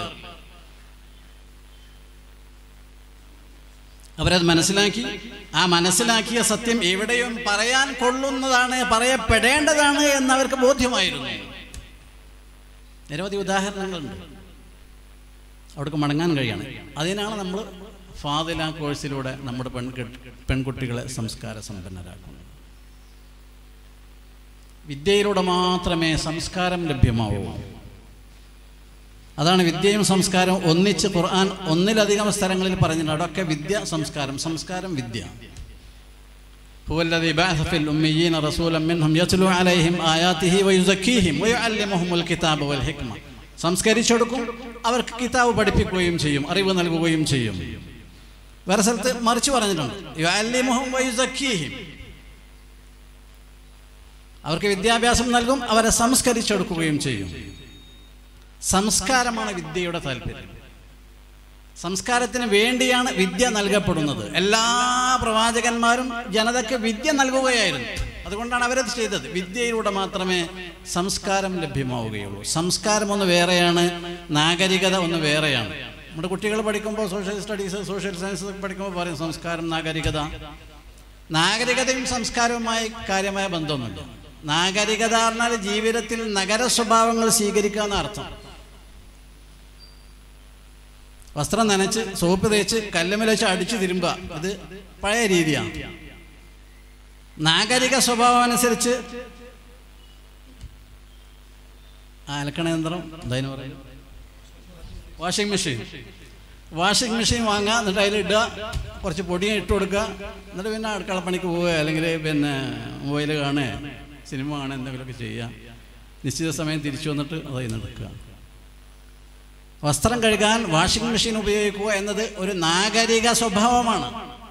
[SPEAKER 1] അവരത് മനസ്സിലാക്കി ആ മനസ്സിലാക്കിയ സത്യം എവിടെയും പറയാൻ കൊള്ളുന്നതാണ് പറയപ്പെടേണ്ടതാണ് എന്ന് അവർക്ക് ബോധ്യമായിരുന്നു നിരവധി ഉദാഹരണങ്ങളുണ്ട് അവിടേക്ക് മടങ്ങാൻ കഴിയണം അതിനാണ് നമ്മൾ ഫാദില കോഴ്സിലൂടെ നമ്മുടെ പെൺകു പെൺകുട്ടികളെ സംസ്കാര സമ്പന്നരാക്കുന്നത് വിദ്യയിലൂടെ മാത്രമേ സംസ്കാരം ലഭ്യമാവൂ അതാണ് വിദ്യയും സംസ്കാരവും ഒന്നിച്ച് ഖുർആൻ ഒന്നിലധികം സ്ഥലങ്ങളിൽ പറഞ്ഞിട്ടുണ്ട് അവിടെയൊക്കെ വിദ്യ സംസ്കാരം സംസ്കാരം വിദ്യ هو الذي بعث في الأميين رسولا منهم يتلو عليهم آياته ويزكيهم ويعلمهم الكتاب والحكمة സംസ്കരിച്ചെടുക്കും അവർക്ക് കിതാബ് പഠിപ്പിക്കുകയും ചെയ്യും അറിവ് നൽകുകയും ചെയ്യും വേറെ സ്ഥലത്ത് മറിച്ച് പറഞ്ഞിട്ടുണ്ട് യുഅല്ലിമുഹും വയുസക്കീഹിം അവർക്ക് വിദ്യാഭ്യാസം നൽകും അവരെ സംസ്കരിച്ചെടുക്കുകയും ചെയ്യും സംസ്കാരമാണ് വിദ്യയുടെ താല്പര്യം സംസ്കാരത്തിന് വേണ്ടിയാണ് വിദ്യ നൽകപ്പെടുന്നത് എല്ലാ പ്രവാചകന്മാരും ജനതയ്ക്ക് വിദ്യ നൽകുകയായിരുന്നു അതുകൊണ്ടാണ് അവരത് ചെയ്തത് വിദ്യയിലൂടെ മാത്രമേ സംസ്കാരം ലഭ്യമാവുകയുള്ളൂ സംസ്കാരം ഒന്ന് വേറെയാണ് നാഗരികത ഒന്ന് വേറെയാണ് നമ്മുടെ കുട്ടികൾ പഠിക്കുമ്പോൾ സോഷ്യൽ സ്റ്റഡീസ് സോഷ്യൽ സയൻസ് പഠിക്കുമ്പോൾ പറയും സംസ്കാരം നാഗരികത നാഗരികതയും സംസ്കാരവുമായി കാര്യമായ ബന്ധമൊന്നുമില്ല നാഗരികത പറഞ്ഞാൽ ജീവിതത്തിൽ നഗര സ്വഭാവങ്ങൾ സ്വീകരിക്കുക എന്ന അർത്ഥം വസ്ത്രം നനച്ച് സോപ്പ് തേച്ച് കല്ലുമ്മൽ വെച്ച് അടിച്ചു തിരുമ്പ അത് പഴയ രീതിയാണ് നാഗരിക സ്വഭാവം അനുസരിച്ച് ആ അലക്കണ യന്ത്രം എന്തായാലും പറയും വാഷിംഗ് മെഷീൻ വാഷിംഗ് മെഷീൻ വാങ്ങുക എന്നിട്ട് അതിലിടുക കുറച്ച് പൊടിയും ഇട്ട് കൊടുക്കുക എന്നിട്ട് പിന്നെ അടുക്കളപ്പണിക്ക് പോവുക അല്ലെങ്കിൽ പിന്നെ മൊബൈൽ കാണുക സിനിമ കാണുക എന്തെങ്കിലുമൊക്കെ ചെയ്യുക നിശ്ചിത സമയം തിരിച്ചു വന്നിട്ട് അത് അതിൽ നിന്ന് എടുക്കുക വസ്ത്രം കഴുകാൻ വാഷിംഗ് മെഷീൻ ഉപയോഗിക്കുക എന്നത് ഒരു നാഗരിക സ്വഭാവമാണ്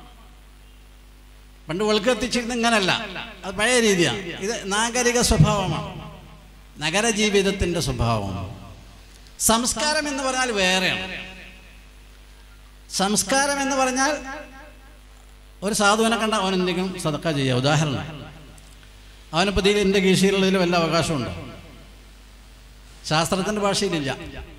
[SPEAKER 1] പണ്ട് വെളുക്കെത്തിച്ചിരുന്ന ഇങ്ങനല്ല അത് പഴയ രീതിയാണ് ഇത് നാഗരിക സ്വഭാവമാണ് നഗര ജീവിതത്തിൻ്റെ സ്വഭാവം സംസ്കാരം എന്ന് പറഞ്ഞാൽ വേറെയാണ് സംസ്കാരം എന്ന് പറഞ്ഞാൽ ഒരു സാധുവിനെ കണ്ട അവൻ എന്തെങ്കിലും സതക്ക ചെയ്യുക ഉദാഹരണം അവനിപ്പോൾ ഇതിൽ എൻ്റെ കീശയിലുള്ളതിൽ വല്ല അവകാശമുണ്ടോ ശാസ്ത്രത്തിൻ്റെ ഭാഷയിലില്ല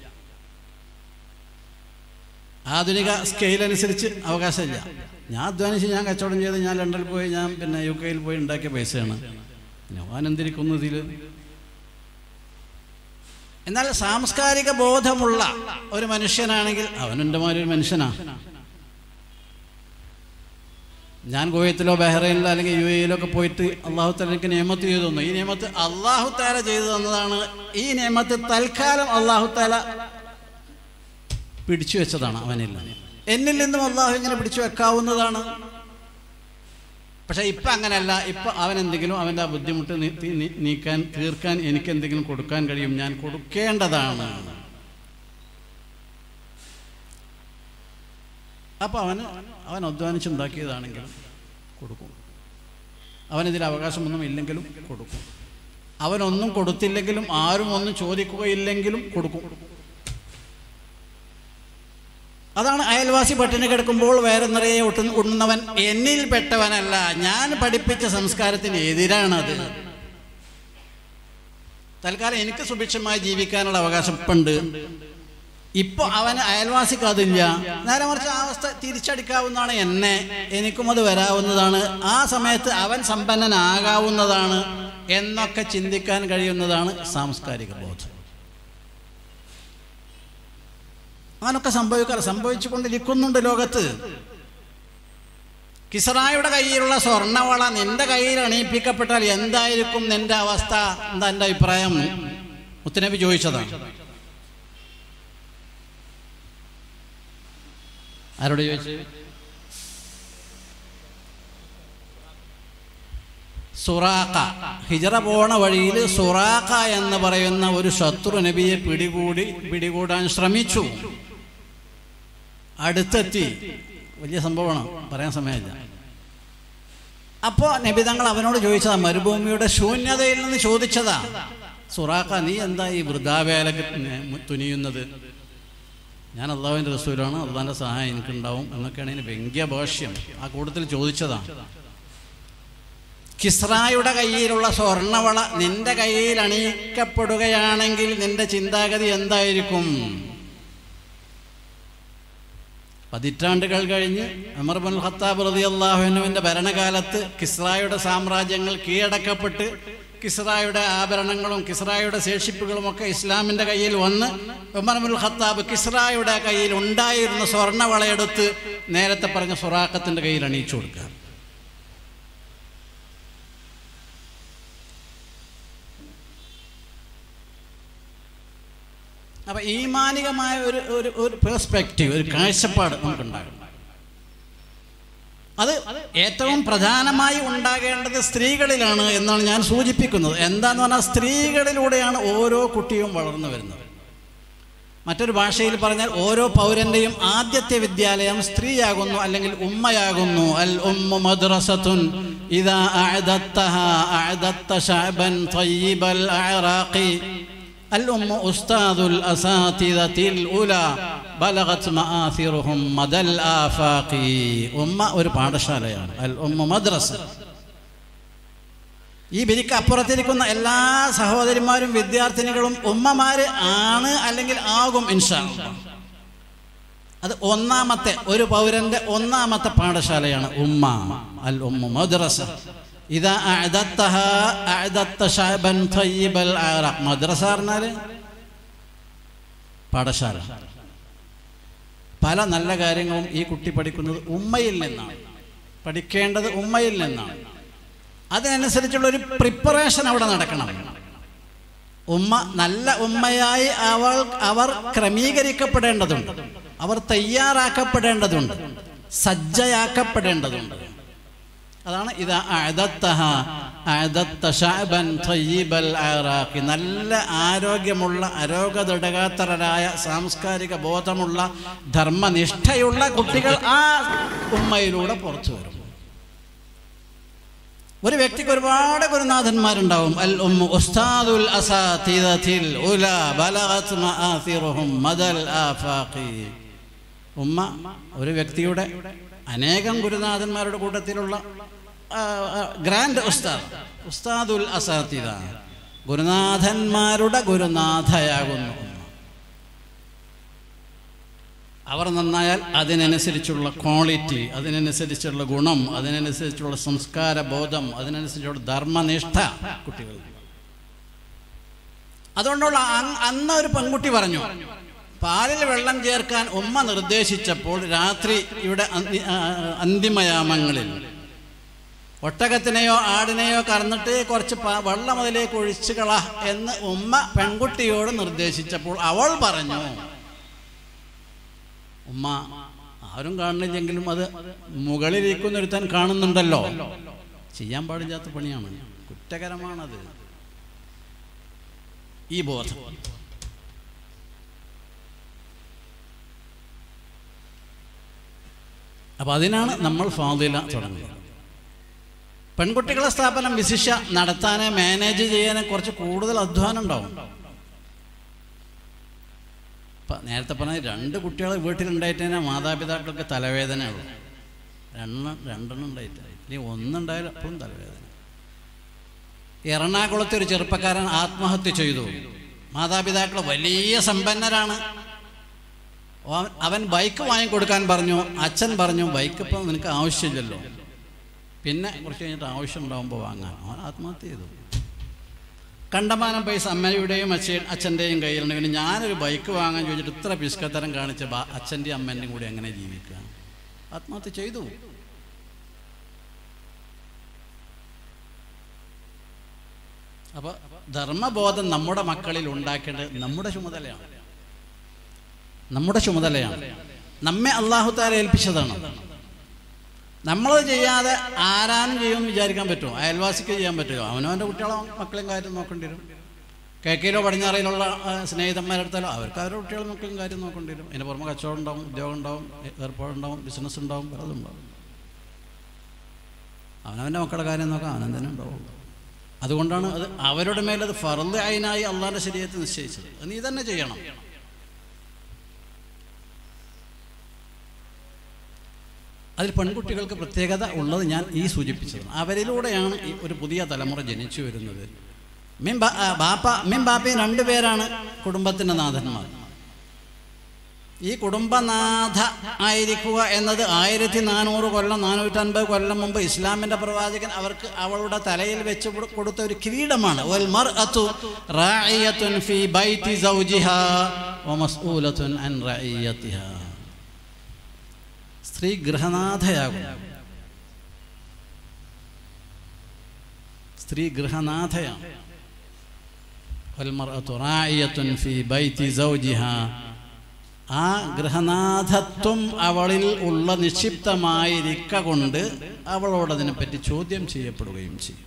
[SPEAKER 1] ആധുനിക സ്കെയിൽ അനുസരിച്ച് അവകാശമില്ല ഞാൻ അധ്വാനിച്ച് ഞാൻ കച്ചവടം ചെയ്ത് ഞാൻ ലണ്ടനിൽ പോയി ഞാൻ പിന്നെ യു കെയിൽ പോയി ഉണ്ടാക്കിയ പൈസയാണ് ഞാൻ എന്തിരിക്കുന്നു ഇതിൽ എന്നാൽ സാംസ്കാരിക ബോധമുള്ള ഒരു മനുഷ്യനാണെങ്കിൽ അവനെൻ്റെ മാതിരി ഒരു മനുഷ്യനാണ് ഞാൻ കുവൈത്തിലോ ബഹ്റൈനിലോ അല്ലെങ്കിൽ യു എയിലോ ഒക്കെ പോയിട്ട് അള്ളാഹു താല എനിക്ക് നിയമത്ത് ചെയ്തു തന്നു ഈ നിയമത്ത് അള്ളാഹു താല ചെയ്തു തന്നതാണ് ഈ നിയമത്ത് തൽക്കാലം അള്ളാഹു താല പിടിച്ചു വെച്ചതാണ് അവനിൽ എന്നിൽ നിന്നും അള്ളാഹു ഇങ്ങനെ പിടിച്ചു വെക്കാവുന്നതാണ് പക്ഷെ ഇപ്പം അങ്ങനെയല്ല ഇപ്പം അവൻ എന്തെങ്കിലും അവൻ്റെ ആ ബുദ്ധിമുട്ട് നീ- തീ- നീ- നീക്കാൻ തീർക്കാൻ എനിക്ക് എന്തെങ്കിലും കൊടുക്കാൻ കഴിയും ഞാൻ കൊടുക്കേണ്ടതാണ് അപ്പം അവന് അവൻ അധ്വാനിച്ചുണ്ടാക്കിയതാണെങ്കിലും കൊടുക്കും അവനിതിൽ അവകാശമൊന്നും ഇല്ലെങ്കിലും കൊടുക്കും അവനൊന്നും കൊടുത്തില്ലെങ്കിലും ആരും ഒന്നും ചോദിക്കുകയില്ലെങ്കിലും കൊടുക്കും അതാണ് അയൽവാസി പട്ടിണി കിടക്കുമ്പോൾ വേറെ നിറയെ ഒട്ടു- ഉണ്ണുന്നവൻ എന്നിൽ പെട്ടവനല്ല ഞാൻ പഠിപ്പിച്ച സംസ്കാരത്തിന് എതിരാണത് തൽക്കാലം എനിക്ക് സുഭിക്ഷമായി ജീവിക്കാനുള്ള അവകാശം ഇപ്പുണ്ട് ഇപ്പൊ അവന് അയൽവാസിക്ക് അതില്ല നേരെ മറിച്ച് ആ അവസ്ഥ തിരിച്ചടിക്കാവുന്നതാണ് എന്നെ എനിക്കും അത് വരാവുന്നതാണ് ആ സമയത്ത് അവൻ സമ്പന്നനാകാവുന്നതാണ് എന്നൊക്കെ ചിന്തിക്കാൻ കഴിയുന്നതാണ് സാംസ്കാരിക ബോധം അങ്ങനൊക്കെ സംഭവിക്കാറ് സംഭവിച്ചു കൊണ്ടിരിക്കുന്നുണ്ട് ലോകത്ത് കിസറായുടെ കയ്യിലുള്ള സ്വർണ്ണവള നിന്റെ കയ്യിൽ അണിയിപ്പിക്കപ്പെട്ടാൽ എന്തായിരിക്കും നിന്റെ അവസ്ഥ എന്താ എൻ്റെ അഭിപ്രായം മുത്തനബി ചോദിച്ചതാണ് ആരോട് ചോദിച്ചു സുറാഖ ഹിജറ പോണ വഴിയിൽ സുറാഖ എന്ന് പറയുന്ന ഒരു ശത്രു നബിയെ പിടികൂടി പിടികൂടാൻ ശ്രമിച്ചു അടുത്തെത്തി വലിയ സംഭവമാണ് പറയാൻ സമയമില്ല അപ്പോൾ നബി തങ്ങൾ അവനോട് ചോദിച്ചതാ മരുഭൂമിയുടെ ശൂന്യതയിൽ നിന്ന് ചോദിച്ചതാ സുറാഖ നീ എന്താ ഈ വൃദ്ധാവേലക്ക് തുനിയുന്നത് ഞാൻ അള്ളാഹുവിൻ്റെ റസൂലാണ് അള്ളാഹിൻ്റെ സഹായം എനിക്കുണ്ടാവും എന്നൊക്കെയാണ് ഇതിന് വ്യംഗ്യഭാഷ്യം ആ കൂട്ടത്തിൽ ചോദിച്ചതാണ് കിസ്രായുടെ കയ്യിലുള്ള സ്വർണവള നിന്റെ കയ്യിൽ അണിയിക്കപ്പെടുകയാണെങ്കിൽ നിന്റെ ചിന്താഗതി എന്തായിരിക്കും പതിറ്റാണ്ടുകൾ കഴിഞ്ഞ് അമർ ബുൽ ഖത്താബ് റതി അള്ളാഹുവിൻ്റെ ഭരണകാലത്ത് കിസ്രായുടെ സാമ്രാജ്യങ്ങൾ കീഴടക്കപ്പെട്ട് കിസ്രായുടെ ആഭരണങ്ങളും കിസ്രായുടെ ശേഷിപ്പുകളും ഒക്കെ ഇസ്ലാമിൻ്റെ കയ്യിൽ വന്ന് ഉമർ ബുൽ ഖത്താബ് കിസ്രായുടെ കയ്യിൽ ഉണ്ടായിരുന്ന സ്വർണ്ണവളയെടുത്ത് നേരത്തെ പറഞ്ഞ സുറാഖത്തിൻ്റെ കയ്യിൽ അണിയിച്ചു കൊടുക്കുക അപ്പം ഈമാനികമായ ഒരു ഒരു ഒരു പേഴ്സ്പെക്റ്റീവ് ഒരു കാഴ്ചപ്പാട് നമുക്കുണ്ടാകണം അത് ഏറ്റവും പ്രധാനമായി ഉണ്ടാകേണ്ടത് സ്ത്രീകളിലാണ് എന്നാണ് ഞാൻ സൂചിപ്പിക്കുന്നത് എന്താന്ന് പറഞ്ഞാൽ സ്ത്രീകളിലൂടെയാണ് ഓരോ കുട്ടിയും വളർന്നു വരുന്നത് മറ്റൊരു ഭാഷയിൽ പറഞ്ഞാൽ ഓരോ പൗരന്റെയും ആദ്യത്തെ വിദ്യാലയം സ്ത്രീയാകുന്നു അല്ലെങ്കിൽ ഉമ്മയാകുന്നു അൽ ഉമ്മു മദ്രസത്തുൻ ഇദാ അഅദത്തഹ അഅദത്ത ശഅബൻ തയ്യിബൽ അഅറാഖി അൽ ഉമ്മു ഉസ്താദുൽ അസാതിദത്തിൽ ഉല ബലഗത് മആസിറുഹും മദൽ ആഫാഖി ഉമ്മ ഒരു പാഠശാലയാണ് അൽ ഉമ്മു മദ്രസ ഈ ബലിക്ക് അപ്പുറത്തിരിക്കുന്ന എല്ലാ സഹോദരിമാരും വിദ്യാർത്ഥിനികളും ഉമ്മമാര് ആണ് അല്ലെങ്കിൽ ആകും ഇൻഷാ അല്ലാഹ്. അത് ഒന്നാമത്തെ ഒരു പൗരന്റെ ഒന്നാമത്തെ പാഠശാലയാണ് ഉമ്മ അൽ ഉമ്മ മദ്രസ ഇതാ അഅദത്തഹ അഅദത്ത ശഅബൻ തയ്യിബൽ അറഖ് മദ്രസ പറഞ്ഞാൽ പാഠശാല പല നല്ല കാര്യങ്ങളും ഈ കുട്ടി പഠിക്കുന്നത് ഉമ്മയിൽ നിന്നാണ് പഠിക്കേണ്ടത് ഉമ്മയിൽ നിന്നാണ് അതിനനുസരിച്ചുള്ള ഒരു പ്രിപ്പറേഷൻ അവിടെ നടക്കണം ഉമ്മ നല്ല ഉമ്മയായി അവൾ അവർ ക്രമീകരിക്കപ്പെടേണ്ടതുണ്ട് അവർ തയ്യാറാക്കപ്പെടേണ്ടതുണ്ട് സജ്ജയാക്കപ്പെടേണ്ടതുണ്ട് അതാണ് ഇത് അഅദത്തഹ അഅദത്ത ശഅബൻ തയ്യിബൽ അറാഖി നല്ല ആരോഗ്യമുള്ള അരോഗദൃഢഗാത്രരായ സാംസ്കാരിക ബോധമുള്ള ധർമ്മനിഷ്ഠയുള്ള കുട്ടികൾ ആ ഉമ്മയിലൂടെ പുറത്തു വരും ഒരു വ്യക്തിക്ക് ഒരുപാട് ഗുരുനാഥന്മാരുണ്ടാവും അൽ ഉമ്മു ഉസ്താദുൽ അസാതിദതിൽ ഉല ബലഗത് മആതിറുഹും മദൽ ആഫാഖി ഉമ്മ ഒരു വ്യക്തിയുടെ അനേകം ഗുരുനാഥന്മാരുടെ കൂട്ടത്തിലുള്ള ആ, ആ, ഗ്രാൻഡ് ഉസ്താദ് ഉസ്താദുൽ അസാതിദ ഗുരുനാഥന്മാരുടെ ഗുരുനാഥയാകുന്നു ഉമ്മ അവർ നന്നായാൽ അതിനനുസരിച്ചുള്ള ക്വാളിറ്റി അതിനനുസരിച്ചുള്ള ഗുണം അതിനനുസരിച്ചുള്ള സംസ്കാര ബോധം അതിനനുസരിച്ചുള്ള ധർമ്മനിഷ്ഠ കുട്ടികൾ അതുകൊണ്ടുള്ള അങ് അന്ന് ഒരു പെൺകുട്ടി പറഞ്ഞു പാലിൽ വെള്ളം ചേർക്കാൻ ഉമ്മ നിർദ്ദേശിച്ചപ്പോൾ രാത്രി ഇവിടെ അന്തി- ആ, അന്തിമയാമങ്ങളിൽ ഒട്ടകത്തിനെയോ ആടിനെയോ കറന്നിട്ട് കുറച്ച് പാ- വെള്ളം അതിലേക്ക് ഒഴിച്ചു കള എന്ന് ഉമ്മ പെൺകുട്ടിയോട് നിർദ്ദേശിച്ചപ്പോൾ അവൾ പറഞ്ഞു ഉമ്മ ആരും കാണുന്നില്ലെങ്കിലും അത് മുകളിലിരിക്കുന്ന ഒരുത്തൻ കാണുന്നുണ്ടല്ലോ ചെയ്യാൻ പാടില്ലാത്ത പണിയാണ് കുറ്റകരമാണത് ഈ ബോധം അപ്പൊ അതിനാണ് നമ്മൾ ഫാദില തുടങ്ങിയത് പെൺകുട്ടികളെ സ്ഥാപനം വിശിഷ നടത്താനേ മാനേജ് ചെയ്യാനേ കുറച്ച് കൂടുതൽ അധ്വാനം ഉണ്ടാവും ഇപ്പം നേരത്തെ പറഞ്ഞ രണ്ട് കുട്ടികൾ വീട്ടിലുണ്ടായിട്ട് തന്നെ മാതാപിതാക്കൾക്ക് തലവേദനയുള്ളൂ രണ്ടെണ്ണം രണ്ടെണ്ണം ഉണ്ടായിട്ട് ഇനി ഒന്നുണ്ടായാലും അപ്പോഴും തലവേദന എറണാകുളത്തെ ഒരു ചെറുപ്പക്കാരൻ ആത്മഹത്യ ചെയ്തു മാതാപിതാക്കൾ വലിയ സമ്പന്നരാണ് അവൻ- അവൻ ബൈക്ക് വാങ്ങിക്കൊടുക്കാൻ പറഞ്ഞു അച്ഛൻ പറഞ്ഞു ബൈക്ക് ഇപ്പം നിനക്ക് ആവശ്യമില്ലല്ലോ പിന്നെ കുറച്ച് കഴിഞ്ഞിട്ട് ആവശ്യം ഉണ്ടാകുമ്പോൾ വാങ്ങാൻ അവൻ ആത്മഹത്യ ചെയ്തു കണ്ടമാനം പൈസ അമ്മയുടെയും അച്ഛൻ അച്ഛൻ്റെയും കയ്യിലുണ്ടെങ്കിൽ ഞാനൊരു ബൈക്ക് വാങ്ങാൻ ചോദിച്ചിട്ട് ഇത്ര പിസ്കത്തരം കാണിച്ച ബാ അച്ഛൻ്റെയും അമ്മേൻ്റെയും കൂടി എങ്ങനെ ജീവിക്കുക ആത്മഹത്യ ചെയ്തു അപ്പോൾ ധർമ്മബോധം നമ്മുടെ മക്കളിൽ ഉണ്ടാക്കേണ്ടത് നമ്മുടെ ചുമതലയാണ് നമ്മുടെ ചുമതലയാണ് നമ്മെ അള്ളാഹുത്താല ഏൽപ്പിച്ചതാണ് നമ്മളത് ചെയ്യാതെ ആരാനും ചെയ്യുമെന്ന് വിചാരിക്കാൻ പറ്റുമോ അയൽവാസിക്ക് ചെയ്യാൻ പറ്റുമോ അവനവൻ്റെ കുട്ടികളെ മക്കളെയും കാര്യം നോക്കേണ്ടി വരും കേക്കയിലോ പടിഞ്ഞാറയിലുള്ള ആ, സ്നേഹിതന്മാരെടുത്താലോ അവർക്ക് അവരുടെ കുട്ടികളും മക്കളും കാര്യം നോക്കേണ്ടി വരും അതിന് പുറമെ കച്ചവടം ഉണ്ടാവും ഉദ്യോഗം ഉണ്ടാവും ഏർപ്പാടുണ്ടാവും ബിസിനസ് ഉണ്ടാവും പലതും ഉണ്ടാവും അവനവൻ്റെ മക്കളുടെ കാര്യം നോക്കാൻ അവനവൻ തന്നെ ഉണ്ടാവുള്ളൂ അതുകൊണ്ടാണ് അത് അവരുടെ മേലത് ഫറല് അയിനായി അള്ളാഹിൻ്റെ ശരീരത്തിൽ നിശ്ചയിച്ചത് അത് നീ തന്നെ ചെയ്യണം അതിൽ പെൺകുട്ടികൾക്ക് പ്രത്യേകത ഉള്ളത് ഞാൻ ഈ സൂചിപ്പിച്ചത് അവരിലൂടെയാണ് ഈ ഒരു പുതിയ തലമുറ ജനിച്ചു വരുന്നത് മിൻ ബാ- ആ, ബാപ്പ മിൻ ബാപ്പയും രണ്ടുപേരാണ് കുടുംബത്തിൻ്റെ നാഥന്മാർ ഈ കുടുംബനാഥ ആയിരിക്കുക എന്നത് ആയിരത്തി നാനൂറ് കൊല്ലം നാനൂറ്റൻപത് കൊല്ലം മുമ്പ് ഇസ്ലാമിന്റെ പ്രവാചകൻ അവർക്ക് അവളുടെ തലയിൽ വെച്ച് കൊടു- കൊടുത്ത ഒരു കിരീടമാണ് വൽ മർഅതു റാഇയത്തുൻ ഫീ ബൈതി സൗജിഹാ വമസ്ഊലത്തുൻ അൻ റഇയത്തിഹാ സ്ത്രീ ഗൃഹനാഥയാകും സ്ത്രീ ഗൃഹനാഥയാണ് വൽമർഅതു റാഇയത്തുൻ ഫീ ബൈതി സൗജിഹാ ആ ഗൃഹനാഥത്വം അവളിൽ ഉള്ള നിക്ഷിപ്തമായിരിക്ക കൊണ്ട് അവളോട് അതിനെപ്പറ്റി ചോദ്യം ചെയ്യപ്പെടുകയും ചെയ്യും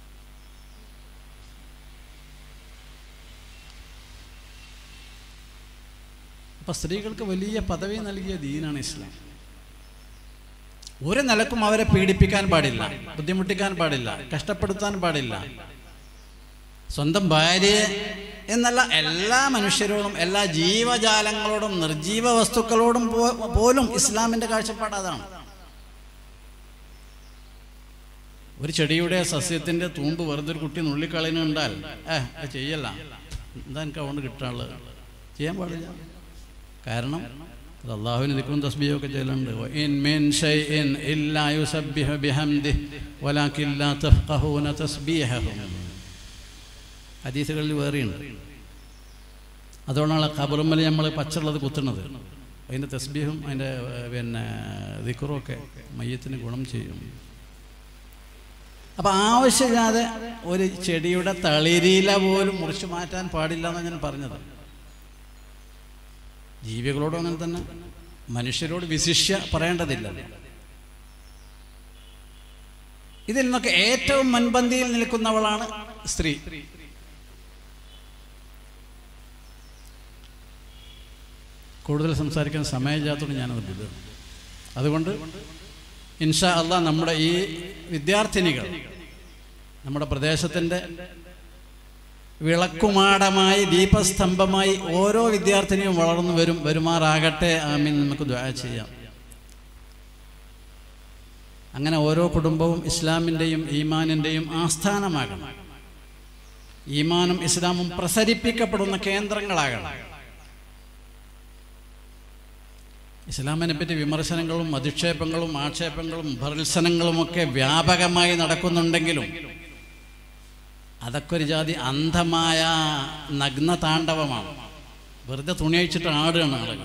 [SPEAKER 1] അപ്പൊ സ്ത്രീകൾക്ക് വലിയ പദവി നൽകിയ ദീനാണ് ഇസ്ലാം ഒരു നിലക്കും അവരെ പീഡിപ്പിക്കാൻ പാടില്ല ബുദ്ധിമുട്ടിക്കാൻ പാടില്ല കഷ്ടപ്പെടുത്താൻ പാടില്ല സ്വന്തം ഭാര്യയെ എന്നല്ല എല്ലാ മനുഷ്യരോടും എല്ലാ ജീവജാലങ്ങളോടും നിർജീവ വസ്തുക്കളോടും പോ- പോലും ഇസ്ലാമിന്റെ കാഴ്ചപ്പാട് അതാണ് ഒരു ചെടിയുടെ സസ്യത്തിന്റെ തൂമ്പ് വെറുതെ ഒരു കുട്ടി നുള്ളിക്കളയുന്നുണ്ടാൽ ഏ അത് ചെയ്യല്ല എന്താ എനിക്ക് അതുകൊണ്ട് കിട്ടാനുള്ളത് ചെയ്യാൻ പാടില്ല കാരണം അത് അള്ളാഹുവിന് ദിക്കും തസ്ബിയും ഒക്കെ ചെയ്യലുണ്ട് ഇൻ മിൻ ഷൈഇൻ ഇല്ലാ യുസബ്ബിഹു ബിഹംദിഹി വലാകിൻ ലാ തഫ്ഖഹൂന തസ്ബീഹഹും ഹദീസുകളിൽ വേറെയുണ്ട് അതുകൊണ്ടാണ് ഖബറുമ്മൽ നമ്മൾ പച്ചുള്ളത് കുത്തുന്നത് അതിൻ്റെ തസ്ബീഹും അതിൻ്റെ ഏഹ്, പിന്നെ ദിക്കറും ഒക്കെ മയ്യത്തിന് ഗുണം ചെയ്യും അപ്പം ആവശ്യമില്ലാതെ ഒരു ചെടിയുടെ തളിരില പോലും മുറിച്ചു മാറ്റാൻ പാടില്ല എന്നാണ് ഞാൻ പറഞ്ഞത് ജീവികളോടും അങ്ങനെ തന്നെ മനുഷ്യരോട് വിശിഷ്യ പറയേണ്ടതില്ല ഇതിൽ നിന്നൊക്കെ ഏറ്റവും മുൻപന്തിയിൽ നിൽക്കുന്നവളാണ് സ്ത്രീ കൂടുതൽ സംസാരിക്കാൻ സമയമില്ലാത്തതുകൊണ്ട് ഞാനത് വിടുന്നു അതുകൊണ്ട് ഇൻഷാ അള്ളാ നമ്മുടെ ഈ വിദ്യാർത്ഥിനികൾ നമ്മുടെ പ്രദേശത്തിൻ്റെ വിളക്കുമാടമായി ദീപസ്തംഭമായി ഓരോ വിദ്യാർത്ഥിനിയും വളർന്നു വരും വരുമാറാകട്ടെ ആമീൻ നമുക്ക് ദ്വാ ചെയ്യാം അങ്ങനെ ഓരോ കുടുംബവും ഇസ്ലാമിൻ്റെയും ഈമാനിൻ്റെയും ആസ്ഥാനമാകണം ഈമാനും ഇസ്ലാമും പ്രസരിപ്പിക്കപ്പെടുന്ന കേന്ദ്രങ്ങളാകണം ഇസ്ലാമിനെ പറ്റി വിമർശനങ്ങളും അധിക്ഷേപങ്ങളും ആക്ഷേപങ്ങളും ഭർത്സനങ്ങളുമൊക്കെ വ്യാപകമായി നടക്കുന്നുണ്ടെങ്കിലും അതൊക്കെ ഒരു ജാതി അന്ധമായ നഗ്ന താണ്ഡവമാണ് വെറുതെ തുണി അഴിച്ചിട്ട് ആടുകയാണ് ആളുകൾ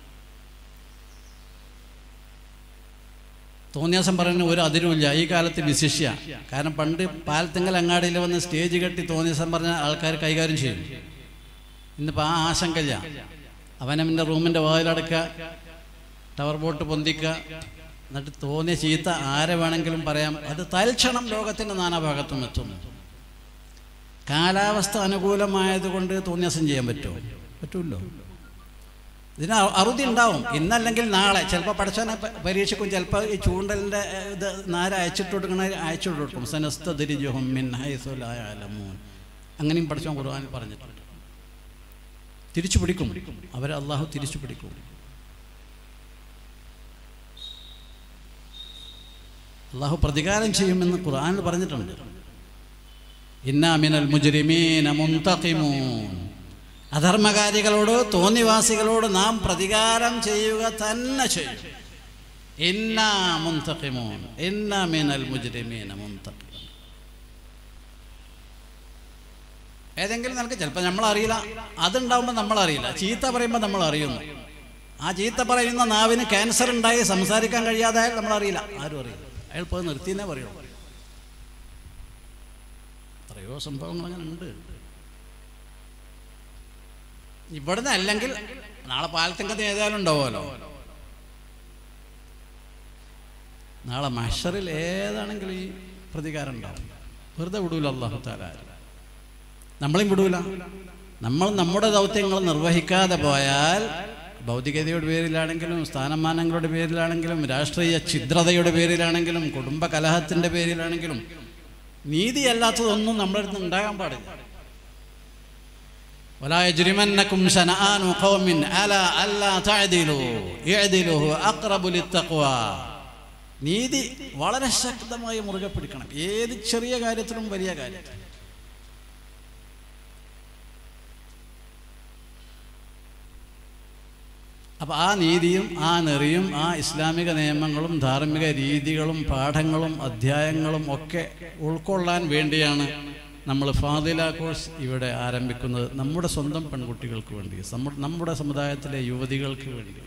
[SPEAKER 1] തോന്നിയാസം പറയുന്ന ഒരു അതിരുമില്ല ഈ കാലത്ത് വിശിഷ്യ കാരണം പണ്ട് പാലത്തിങ്കൽ അങ്ങാടിയിൽ വന്ന് സ്റ്റേജ് കെട്ടി തോന്നിയാസം പറഞ്ഞ ആൾക്കാർ കൈകാര്യം ചെയ്യും ഇന്നിപ്പോൾ ആ ആശങ്കയില്ല അവനവൻ്റെ റൂമിൻ്റെ വാതിലടക്കുക ടവർ ബോട്ട് പൊന്തിക്കുക എന്നിട്ട് തോന്നിയ ചീത്ത ആരെ വേണമെങ്കിലും പറയാം അത് തൽക്ഷണം ലോകത്തിൻ്റെ നാനാഭാഗത്തും എത്തുന്നു കാലാവസ്ഥ അനുകൂലമായതുകൊണ്ട് തോന്നിയാസം ചെയ്യാൻ പറ്റുമോ പറ്റൂല്ലോ ഇതിന് അ- അറുതി ഉണ്ടാവും ഇന്നല്ലെങ്കിൽ നാളെ ചിലപ്പോൾ പഠിച്ചവനെ പ- പരീക്ഷിക്കും ചിലപ്പോൾ ഈ ചൂണ്ടലിൻ്റെ ഏഹ്, ഇത് നാര് അയച്ചിട്ട് കൊടുക്കണ അയച്ചു കൊടുക്കും സനസ്തരിജുഹും മിൻ ഹൈസു ലാ യഅലമൂൻ അങ്ങനെയും പഠിച്ചവൻ ഖുർആനിൽ പറഞ്ഞിട്ടുണ്ട് തിരിച്ചു പിടിക്കും അവരെ അള്ളാഹു തിരിച്ചു പിടിക്കും അള്ളാഹു പ്രതികാരം ചെയ്യുമെന്ന് ഖുർആനിൽ പറഞ്ഞിട്ടുണ്ട് ഇന്നാ മിനൽ മുജ്രിമീന മുന്തഖിമൂൻ അധർമ്മകാരികളോട് തോന്നിവാസികളോട് നാം പ്രതികാരം ചെയ്യുക തന്നെ ചെയ്യും ഇന്നാ മുന്തഖിമൂൻ ഇന്നാ മിനൽ മുജ്രിമീന മുന്തഖിമൂൻ ഏതെങ്കിലും നിനക്ക് ചിലപ്പോൾ നമ്മൾ അറിയില്ല അതുണ്ടാവുമ്പോൾ നമ്മൾ അറിയില്ല ചീത്ത പറയുമ്പോൾ നമ്മൾ അറിയുന്നു ആ ചീത്ത പറയുന്ന നാവിന് ക്യാൻസർ ഉണ്ടായി സംസാരിക്കാൻ കഴിയാതായാൽ നമ്മൾ അറിയില്ല ആരും അറിയില്ല അയാൾ പോയി നിർത്തിയെന്നേ പറയുള്ളൂ എത്രയോ സംഭവങ്ങൾ അങ്ങനെ ഉണ്ട് ഇവിടുന്ന് അല്ലെങ്കിൽ നാളെ പാലത്തിങ്കത്ത് ഏതായാലും ഉണ്ടാവുമല്ലോ നാളെ മഷറിൽ ഏതാണെങ്കിലും ഈ പ്രതികാരം ഉണ്ടാവും വെറുതെ വിടൂല അള്ളാഹു താല നമ്മളെയും വിടൂല നമ്മൾ നമ്മുടെ ദൗത്യങ്ങൾ നിർവഹിക്കാതെ പോയാൽ ഭൗതികതയുടെ പേരിലാണെങ്കിലും സ്ഥാനമാനങ്ങളുടെ പേരിലാണെങ്കിലും രാഷ്ട്രീയ ഛിദ്രതയുടെ പേരിലാണെങ്കിലും കുടുംബ കലഹത്തിൻ്റെ പേരിലാണെങ്കിലും നീതിയല്ലാത്തതൊന്നും നമ്മുടെ അടുത്ത് ഉണ്ടാകാൻ പാടില്ല ولا يجرمنكم شنآن قوم على ألا تعدلوا اعدلوا هو أقرب للتقوى നീതി വളരെ ശക്തമായി മുറുകെ പിടിക്കണം ഏത് ചെറിയ കാര്യത്തിലും വലിയ കാര്യത്തിലും അപ്പോൾ ആ നീതിയും ആ നെറിയും ആ ഇസ്ലാമിക നിയമങ്ങളും ധാർമ്മിക രീതികളും പാഠങ്ങളും അധ്യായങ്ങളും ഒക്കെ ഉൾക്കൊള്ളാൻ വേണ്ടിയാണ് നമ്മൾ ഫാദില കോഴ്സ് ഇവിടെ ആരംഭിക്കുന്നത് നമ്മുടെ സ്വന്തം പെൺകുട്ടികൾക്ക് വേണ്ടി നമ്മ- നമ്മുടെ സമുദായത്തിലെ യുവതികൾക്ക് വേണ്ടി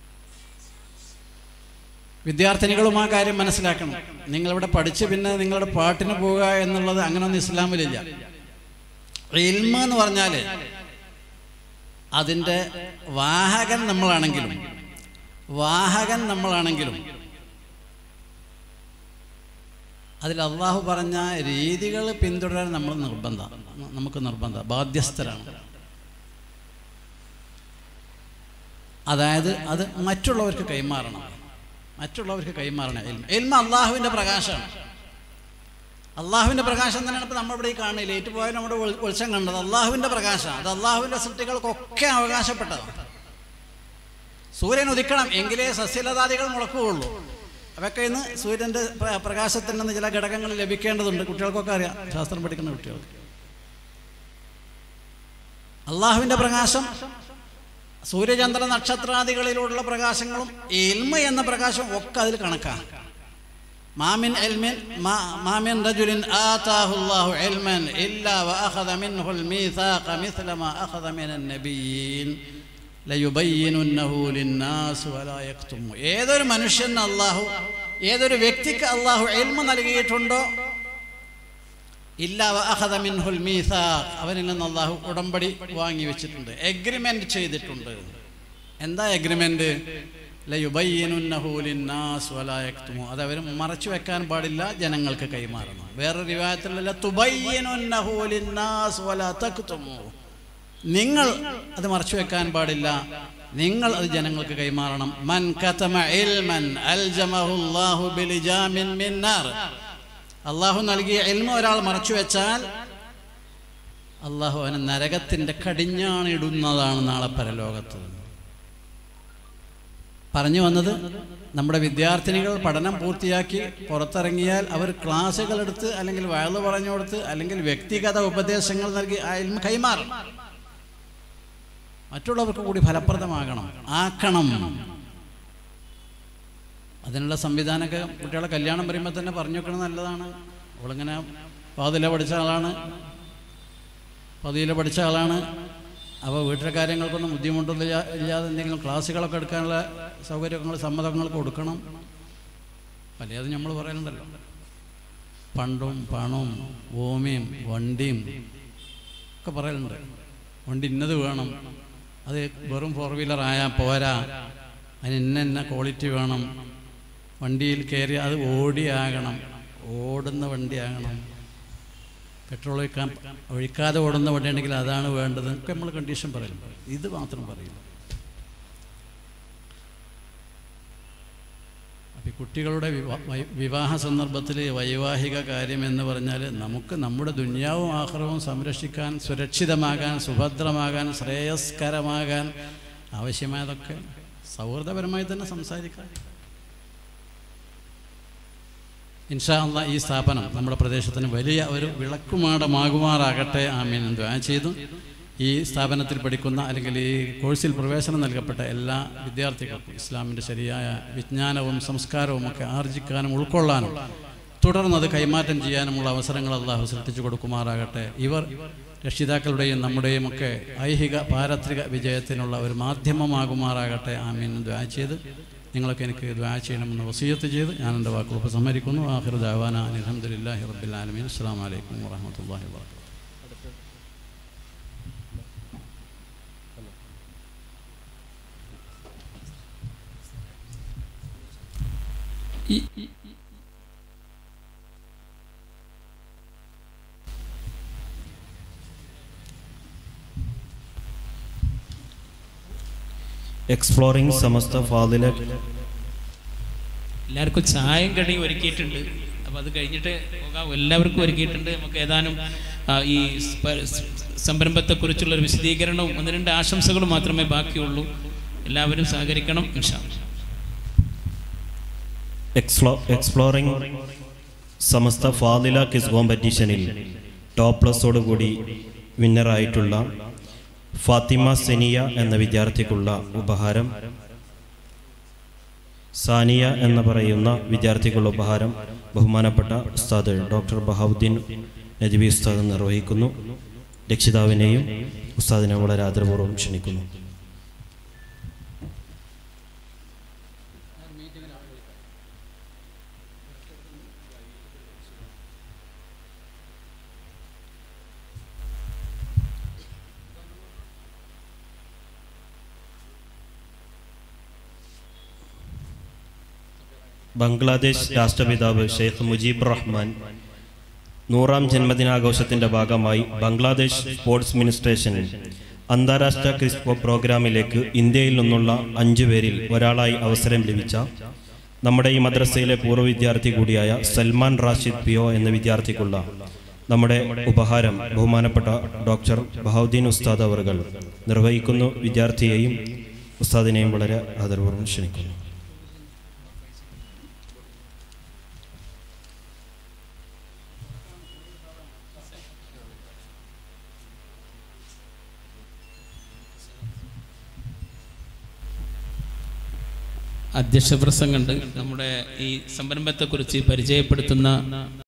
[SPEAKER 1] വിദ്യാർത്ഥിനികളും ആ കാര്യം മനസ്സിലാക്കണം നിങ്ങളിവിടെ പഠിച്ച് പിന്നെ നിങ്ങളുടെ പാട്ടിന് പോവുക എന്നുള്ളത് അങ്ങനെയൊന്നും ഇസ്ലാമിലില്ല ഇൽമ എന്ന് പറഞ്ഞാൽ അതിൻ്റെ വാഹകൻ നമ്മളാണെങ്കിലും വാഹകൻ നമ്മളാണെങ്കിലും അതിൽ അള്ളാഹു പറഞ്ഞ രീതികൾ പിന്തുടരാൻ നമ്മൾ നിർബന്ധ നമുക്ക് നിർബന്ധ ബാധ്യസ്ഥരാണ് അതായത് അത് മറ്റുള്ളവർക്ക് കൈമാറണം മറ്റുള്ളവർക്ക് കൈമാറണം എൽമ എൽമ അള്ളാഹുവിൻ്റെ പ്രകാശമാണ് അള്ളാഹുവിൻ്റെ പ്രകാശം തന്നെയാണ് ഇപ്പോൾ നമ്മളിവിടെ ഈ കാണില്ല ഏറ്റുപോയ നമ്മുടെ വെൾ- വെളിച്ചം കണ്ടത് അള്ളാഹുവിൻ്റെ പ്രകാശം അത് അള്ളാഹുവിൻ്റെ സൃഷ്ടികൾക്കൊക്കെ അവകാശപ്പെട്ടതാണ് സൂര്യൻ ഉദിക്കണം എങ്കിലേ സസ്യലതാദികൾ മുളക്കുകയുള്ളൂ അതൊക്കെ ഇന്ന് സൂര്യൻ്റെ പ്ര- പ്രകാശത്തിൽ നിന്ന് ചില ഘടകങ്ങൾ ലഭിക്കേണ്ടതുണ്ട് കുട്ടികൾക്കൊക്കെ അറിയാം ശാസ്ത്രം പഠിക്കുന്ന കുട്ടികൾക്ക് അള്ളാഹുവിൻ്റെ പ്രകാശം സൂര്യചന്ദ്ര നക്ഷത്രാദികളിലുള്ള പ്രകാശങ്ങളും എൽമ എന്ന പ്രകാശം ഒക്കെ അതിൽ കണക്കാണ് മാമിൻ എൽമിൻ മാമിൻ റജുലിൻ ആതാഹുല്ലാഹു എൽമൻ ഇല്ലാ വഅഖദ മിൻഹുൽ മീസാഖ മിസ്ല മാ അഖദ മിനൻ നബിയീൻ ലയുബയ്യിനുന്നഹു ലിന്നാസ് വലാ യക്തുമു ഏതൊരു മനുഷ്യൻ അള്ളാഹു ഏതൊരു വ്യക്തിക്ക് അള്ളാഹു എൽമ നൽകിയിട്ടുണ്ടോ ഇല്ല അഹദ മിൻഹുൽ മീസാഖ് അവനിൽ നിന്ന് അള്ളാഹു ഉടമ്പടി വാങ്ങി വെച്ചിട്ടുണ്ട് എഗ്രിമെന്റ് ചെയ്തിട്ടുണ്ട് എന്താ എഗ്രിമെന്റ് അത് അവർ മറച്ചു വെക്കാൻ പാടില്ല ജനങ്ങൾക്ക് കൈമാറണം വേറെ വിവാഹത്തിലല്ല നിങ്ങൾ അത് മറച്ചു വെക്കാൻ പാടില്ല നിങ്ങൾ അത് ജനങ്ങൾക്ക് കൈമാറണം മൻ കതമ ഇൽമൻ അൽജമഹുല്ലാഹു ബിലിജാമിൻ മിൻ നാർ അള്ളാഹു നൽകിയ എൽമ ഒരാൾ മറച്ചു വെച്ചാൽ അള്ളാഹു അവന് നരകത്തിന്റെ കടിഞ്ഞാണിടുന്നതാണ് നാളെ പരലോകത്ത് പറഞ്ഞു വന്നത് നമ്മുടെ വിദ്യാർത്ഥിനികൾ പഠനം പൂർത്തിയാക്കി പുറത്തിറങ്ങിയാൽ അവർ ക്ലാസ്സുകൾ എടുത്ത് അല്ലെങ്കിൽ വയല് പറഞ്ഞു കൊടുത്ത് അല്ലെങ്കിൽ വ്യക്തിഗത ഉപദേശങ്ങൾ നൽകി ആ എൽമ കൈമാറും മറ്റുള്ളവർക്ക് കൂടി ഫലപ്രദമാകണം ആക്കണം അതിനുള്ള സംവിധാനമൊക്കെ കുട്ടികളെ കല്യാണം പറയുമ്പോൾ തന്നെ പറഞ്ഞു വെക്കണം നല്ലതാണ് അവളിങ്ങനെ പാതില പഠിച്ച ആളാണ് പതിയില പഠിച്ച ആളാണ് അപ്പോൾ വീട്ടിലെ കാര്യങ്ങൾക്കൊന്നും ബുദ്ധിമുട്ടൊന്നും ഇല്ലാതെ എന്തെങ്കിലും ക്ലാസ്സുകളൊക്കെ എടുക്കാനുള്ള സൗകര്യങ്ങൾ സമ്മതങ്ങൾ കൊടുക്കണം പലതും നമ്മൾ പറയുന്നുണ്ടല്ലോ പണ്ടും പണവും ഭൂമിയും വണ്ടിയും ഒക്കെ പറയലുണ്ട് വണ്ടി ഇന്നത് വേണം അത് വെറും ഫോർ വീലർ ആയാൽ പോരാ അതിന് ഇന്ന ഇന്ന ക്വാളിറ്റി വേണം വണ്ടിയിൽ കയറി അത് ഓടിയാകണം ഓടുന്ന വണ്ടിയാകണം പെട്രോൾ ഒഴിക്കാൻ ഒഴിക്കാതെ ഓടുന്ന വണ്ടിയാണെങ്കിൽ അതാണ് വേണ്ടത് ഒക്കെ നമ്മൾ കണ്ടീഷൻ പറയും ഇത് മാത്രം പറയില്ല അപ്പം ഈ കുട്ടികളുടെ വിവാഹ സന്ദർഭത്തിൽ വൈവാഹിക കാര്യം എന്ന് പറഞ്ഞാൽ നമുക്ക് നമ്മുടെ ദുന്യാവും ആഹ്റവും സംരക്ഷിക്കാൻ സുരക്ഷിതമാകാൻ സുഭദ്രമാകാൻ ശ്രേയസ്കരമാകാൻ ആവശ്യമായതൊക്കെ സൗഹൃദപരമായി തന്നെ സംസാരിക്കാം ഇൻഷാ അല്ല ഈ സ്ഥാപനം നമ്മുടെ പ്രദേശത്തിന് വലിയ ഒരു വിളക്കുമാടമാകുമാറാകട്ടെ ആമീൻ ദ്വാ ചെയ്തു ഈ സ്ഥാപനത്തിൽ പഠിക്കുന്ന അല്ലെങ്കിൽ ഈ കോഴ്സിൽ പ്രവേശനം നൽകപ്പെട്ട എല്ലാ വിദ്യാർത്ഥികൾക്കും ഇസ്ലാമിൻ്റെ ശരിയായ വിജ്ഞാനവും സംസ്കാരവും ഒക്കെ ആർജിക്കാനും ഉൾക്കൊള്ളാനും തുടർന്നത് കൈമാറ്റം ചെയ്യാനുമുള്ള അവസരങ്ങൾ അള്ളാഹു സൃഷ്ടിച്ചു കൊടുക്കുമാറാകട്ടെ ഇവർ രക്ഷിതാക്കളുടെയും നമ്മുടെയും ഒക്കെ ഐഹിക പാരത്രിക വിജയത്തിനുള്ള ഒരു മാധ്യമമാകുമാറാകട്ടെ ആമീൻ ദ്വാ ചെയ്ത് നിങ്ങളൊക്കെ എനിക്ക് ദ്വാ ചെയ്യണമെന്ന് വസീയത്ത് ചെയ്ത് ഞാൻ എൻ്റെ വാക്കുകൾ ഉപസംഹരിക്കുന്നു ആഹിർ ദാവാന അലഹമുല്ലാഹി റബ്ബിൽ ആലമീൻ അസ്സാം വലൈക്കും വാഹമത്തല്ലാഹി വാ
[SPEAKER 2] എക്സ്പ്ലോറിംഗ് സമസ്ത ഫാദില
[SPEAKER 3] എല്ലാവർക്കും ചായയും കടിയും ഒരുക്കിയിട്ടുണ്ട് അപ്പോൾ അത് കഴിഞ്ഞിട്ട് പോകാം എല്ലാവർക്കും ഒരുക്കിയിട്ടുണ്ട് നമുക്ക് ഏതാനും ആ, ഈ സ്പ- സ് സംരംഭത്തെക്കുറിച്ചുള്ള ഒരു വിശദീകരണവും ഒന്ന് രണ്ട് ആശംസകളും മാത്രമേ ബാക്കിയുള്ളൂ എല്ലാവരും സഹകരിക്കണം ഇൻഷാ അല്ലാ.
[SPEAKER 2] എക്സ്പ്ലോ എക്സ്പ്ലോറിംഗ് സമസ്ത ഫാദില കിസ് കോമ്പറ്റീഷനിൽ ടോപ്പ് പ്ലസോടുകൂടി വിന്നറായിട്ടുള്ള ഫാത്തിമ സെനിയ എന്ന വിദ്യാർത്ഥിക്കുള്ള ഉപഹാരം സാനിയ എന്ന് പറയുന്ന വിദ്യാർത്ഥിക്കുള്ള ഉപഹാരം ബഹുമാനപ്പെട്ട ഉസ്താദ് ഡോക്ടർ ബഹാവുദ്ദീൻ നജബി ഉസ്താദ് നിർവഹിക്കുന്നു രക്ഷിതാവിനെയും ഉസ്താദിനെ വളരെ ആദരപൂർവ്വം ക്ഷണിക്കുന്നു ബംഗ്ലാദേശ് രാഷ്ട്രപിതാവ് ഷെയ്ഖ് മുജീബ് റഹ്മാൻ നൂറാം ജന്മദിനാഘോഷത്തിന്റെ ഭാഗമായി ബംഗ്ലാദേശ് സ്പോർട്സ് മിനിസ്ട്രേഷൻ അന്താരാഷ്ട്ര ക്രിസ്പോ പ്രോഗ്രാമിലേക്ക് ഇന്ത്യയിൽ നിന്നുള്ള അഞ്ചു പേരിൽ ഒരാളായി അവസരം ലഭിച്ച നമ്മുടെ ഈ മദ്രസയിലെ പൂർവ്വ വിദ്യാർത്ഥി കൂടിയായ സൽമാൻ റാഷിദ് പി ഒ എന്ന വിദ്യാർത്ഥിക്കുള്ള നമ്മുടെ ഉപഹാരം ബഹുമാനപ്പെട്ട ഡോക്ടർ ബഹൗദ്ദീൻ ഉസ്താദ് അവർകൾ നിർവഹിക്കുന്നു വിദ്യാർത്ഥിയെയും ഉസ്താദിനെയും വളരെ ആദരപൂർവ്വം ക്ഷണിക്കുന്നു
[SPEAKER 3] അധ്യക്ഷ പ്രസംഗമുണ്ട് നമ്മുടെ ഈ സംരംഭത്തെക്കുറിച്ച് പരിചയപ്പെടുത്തുന്ന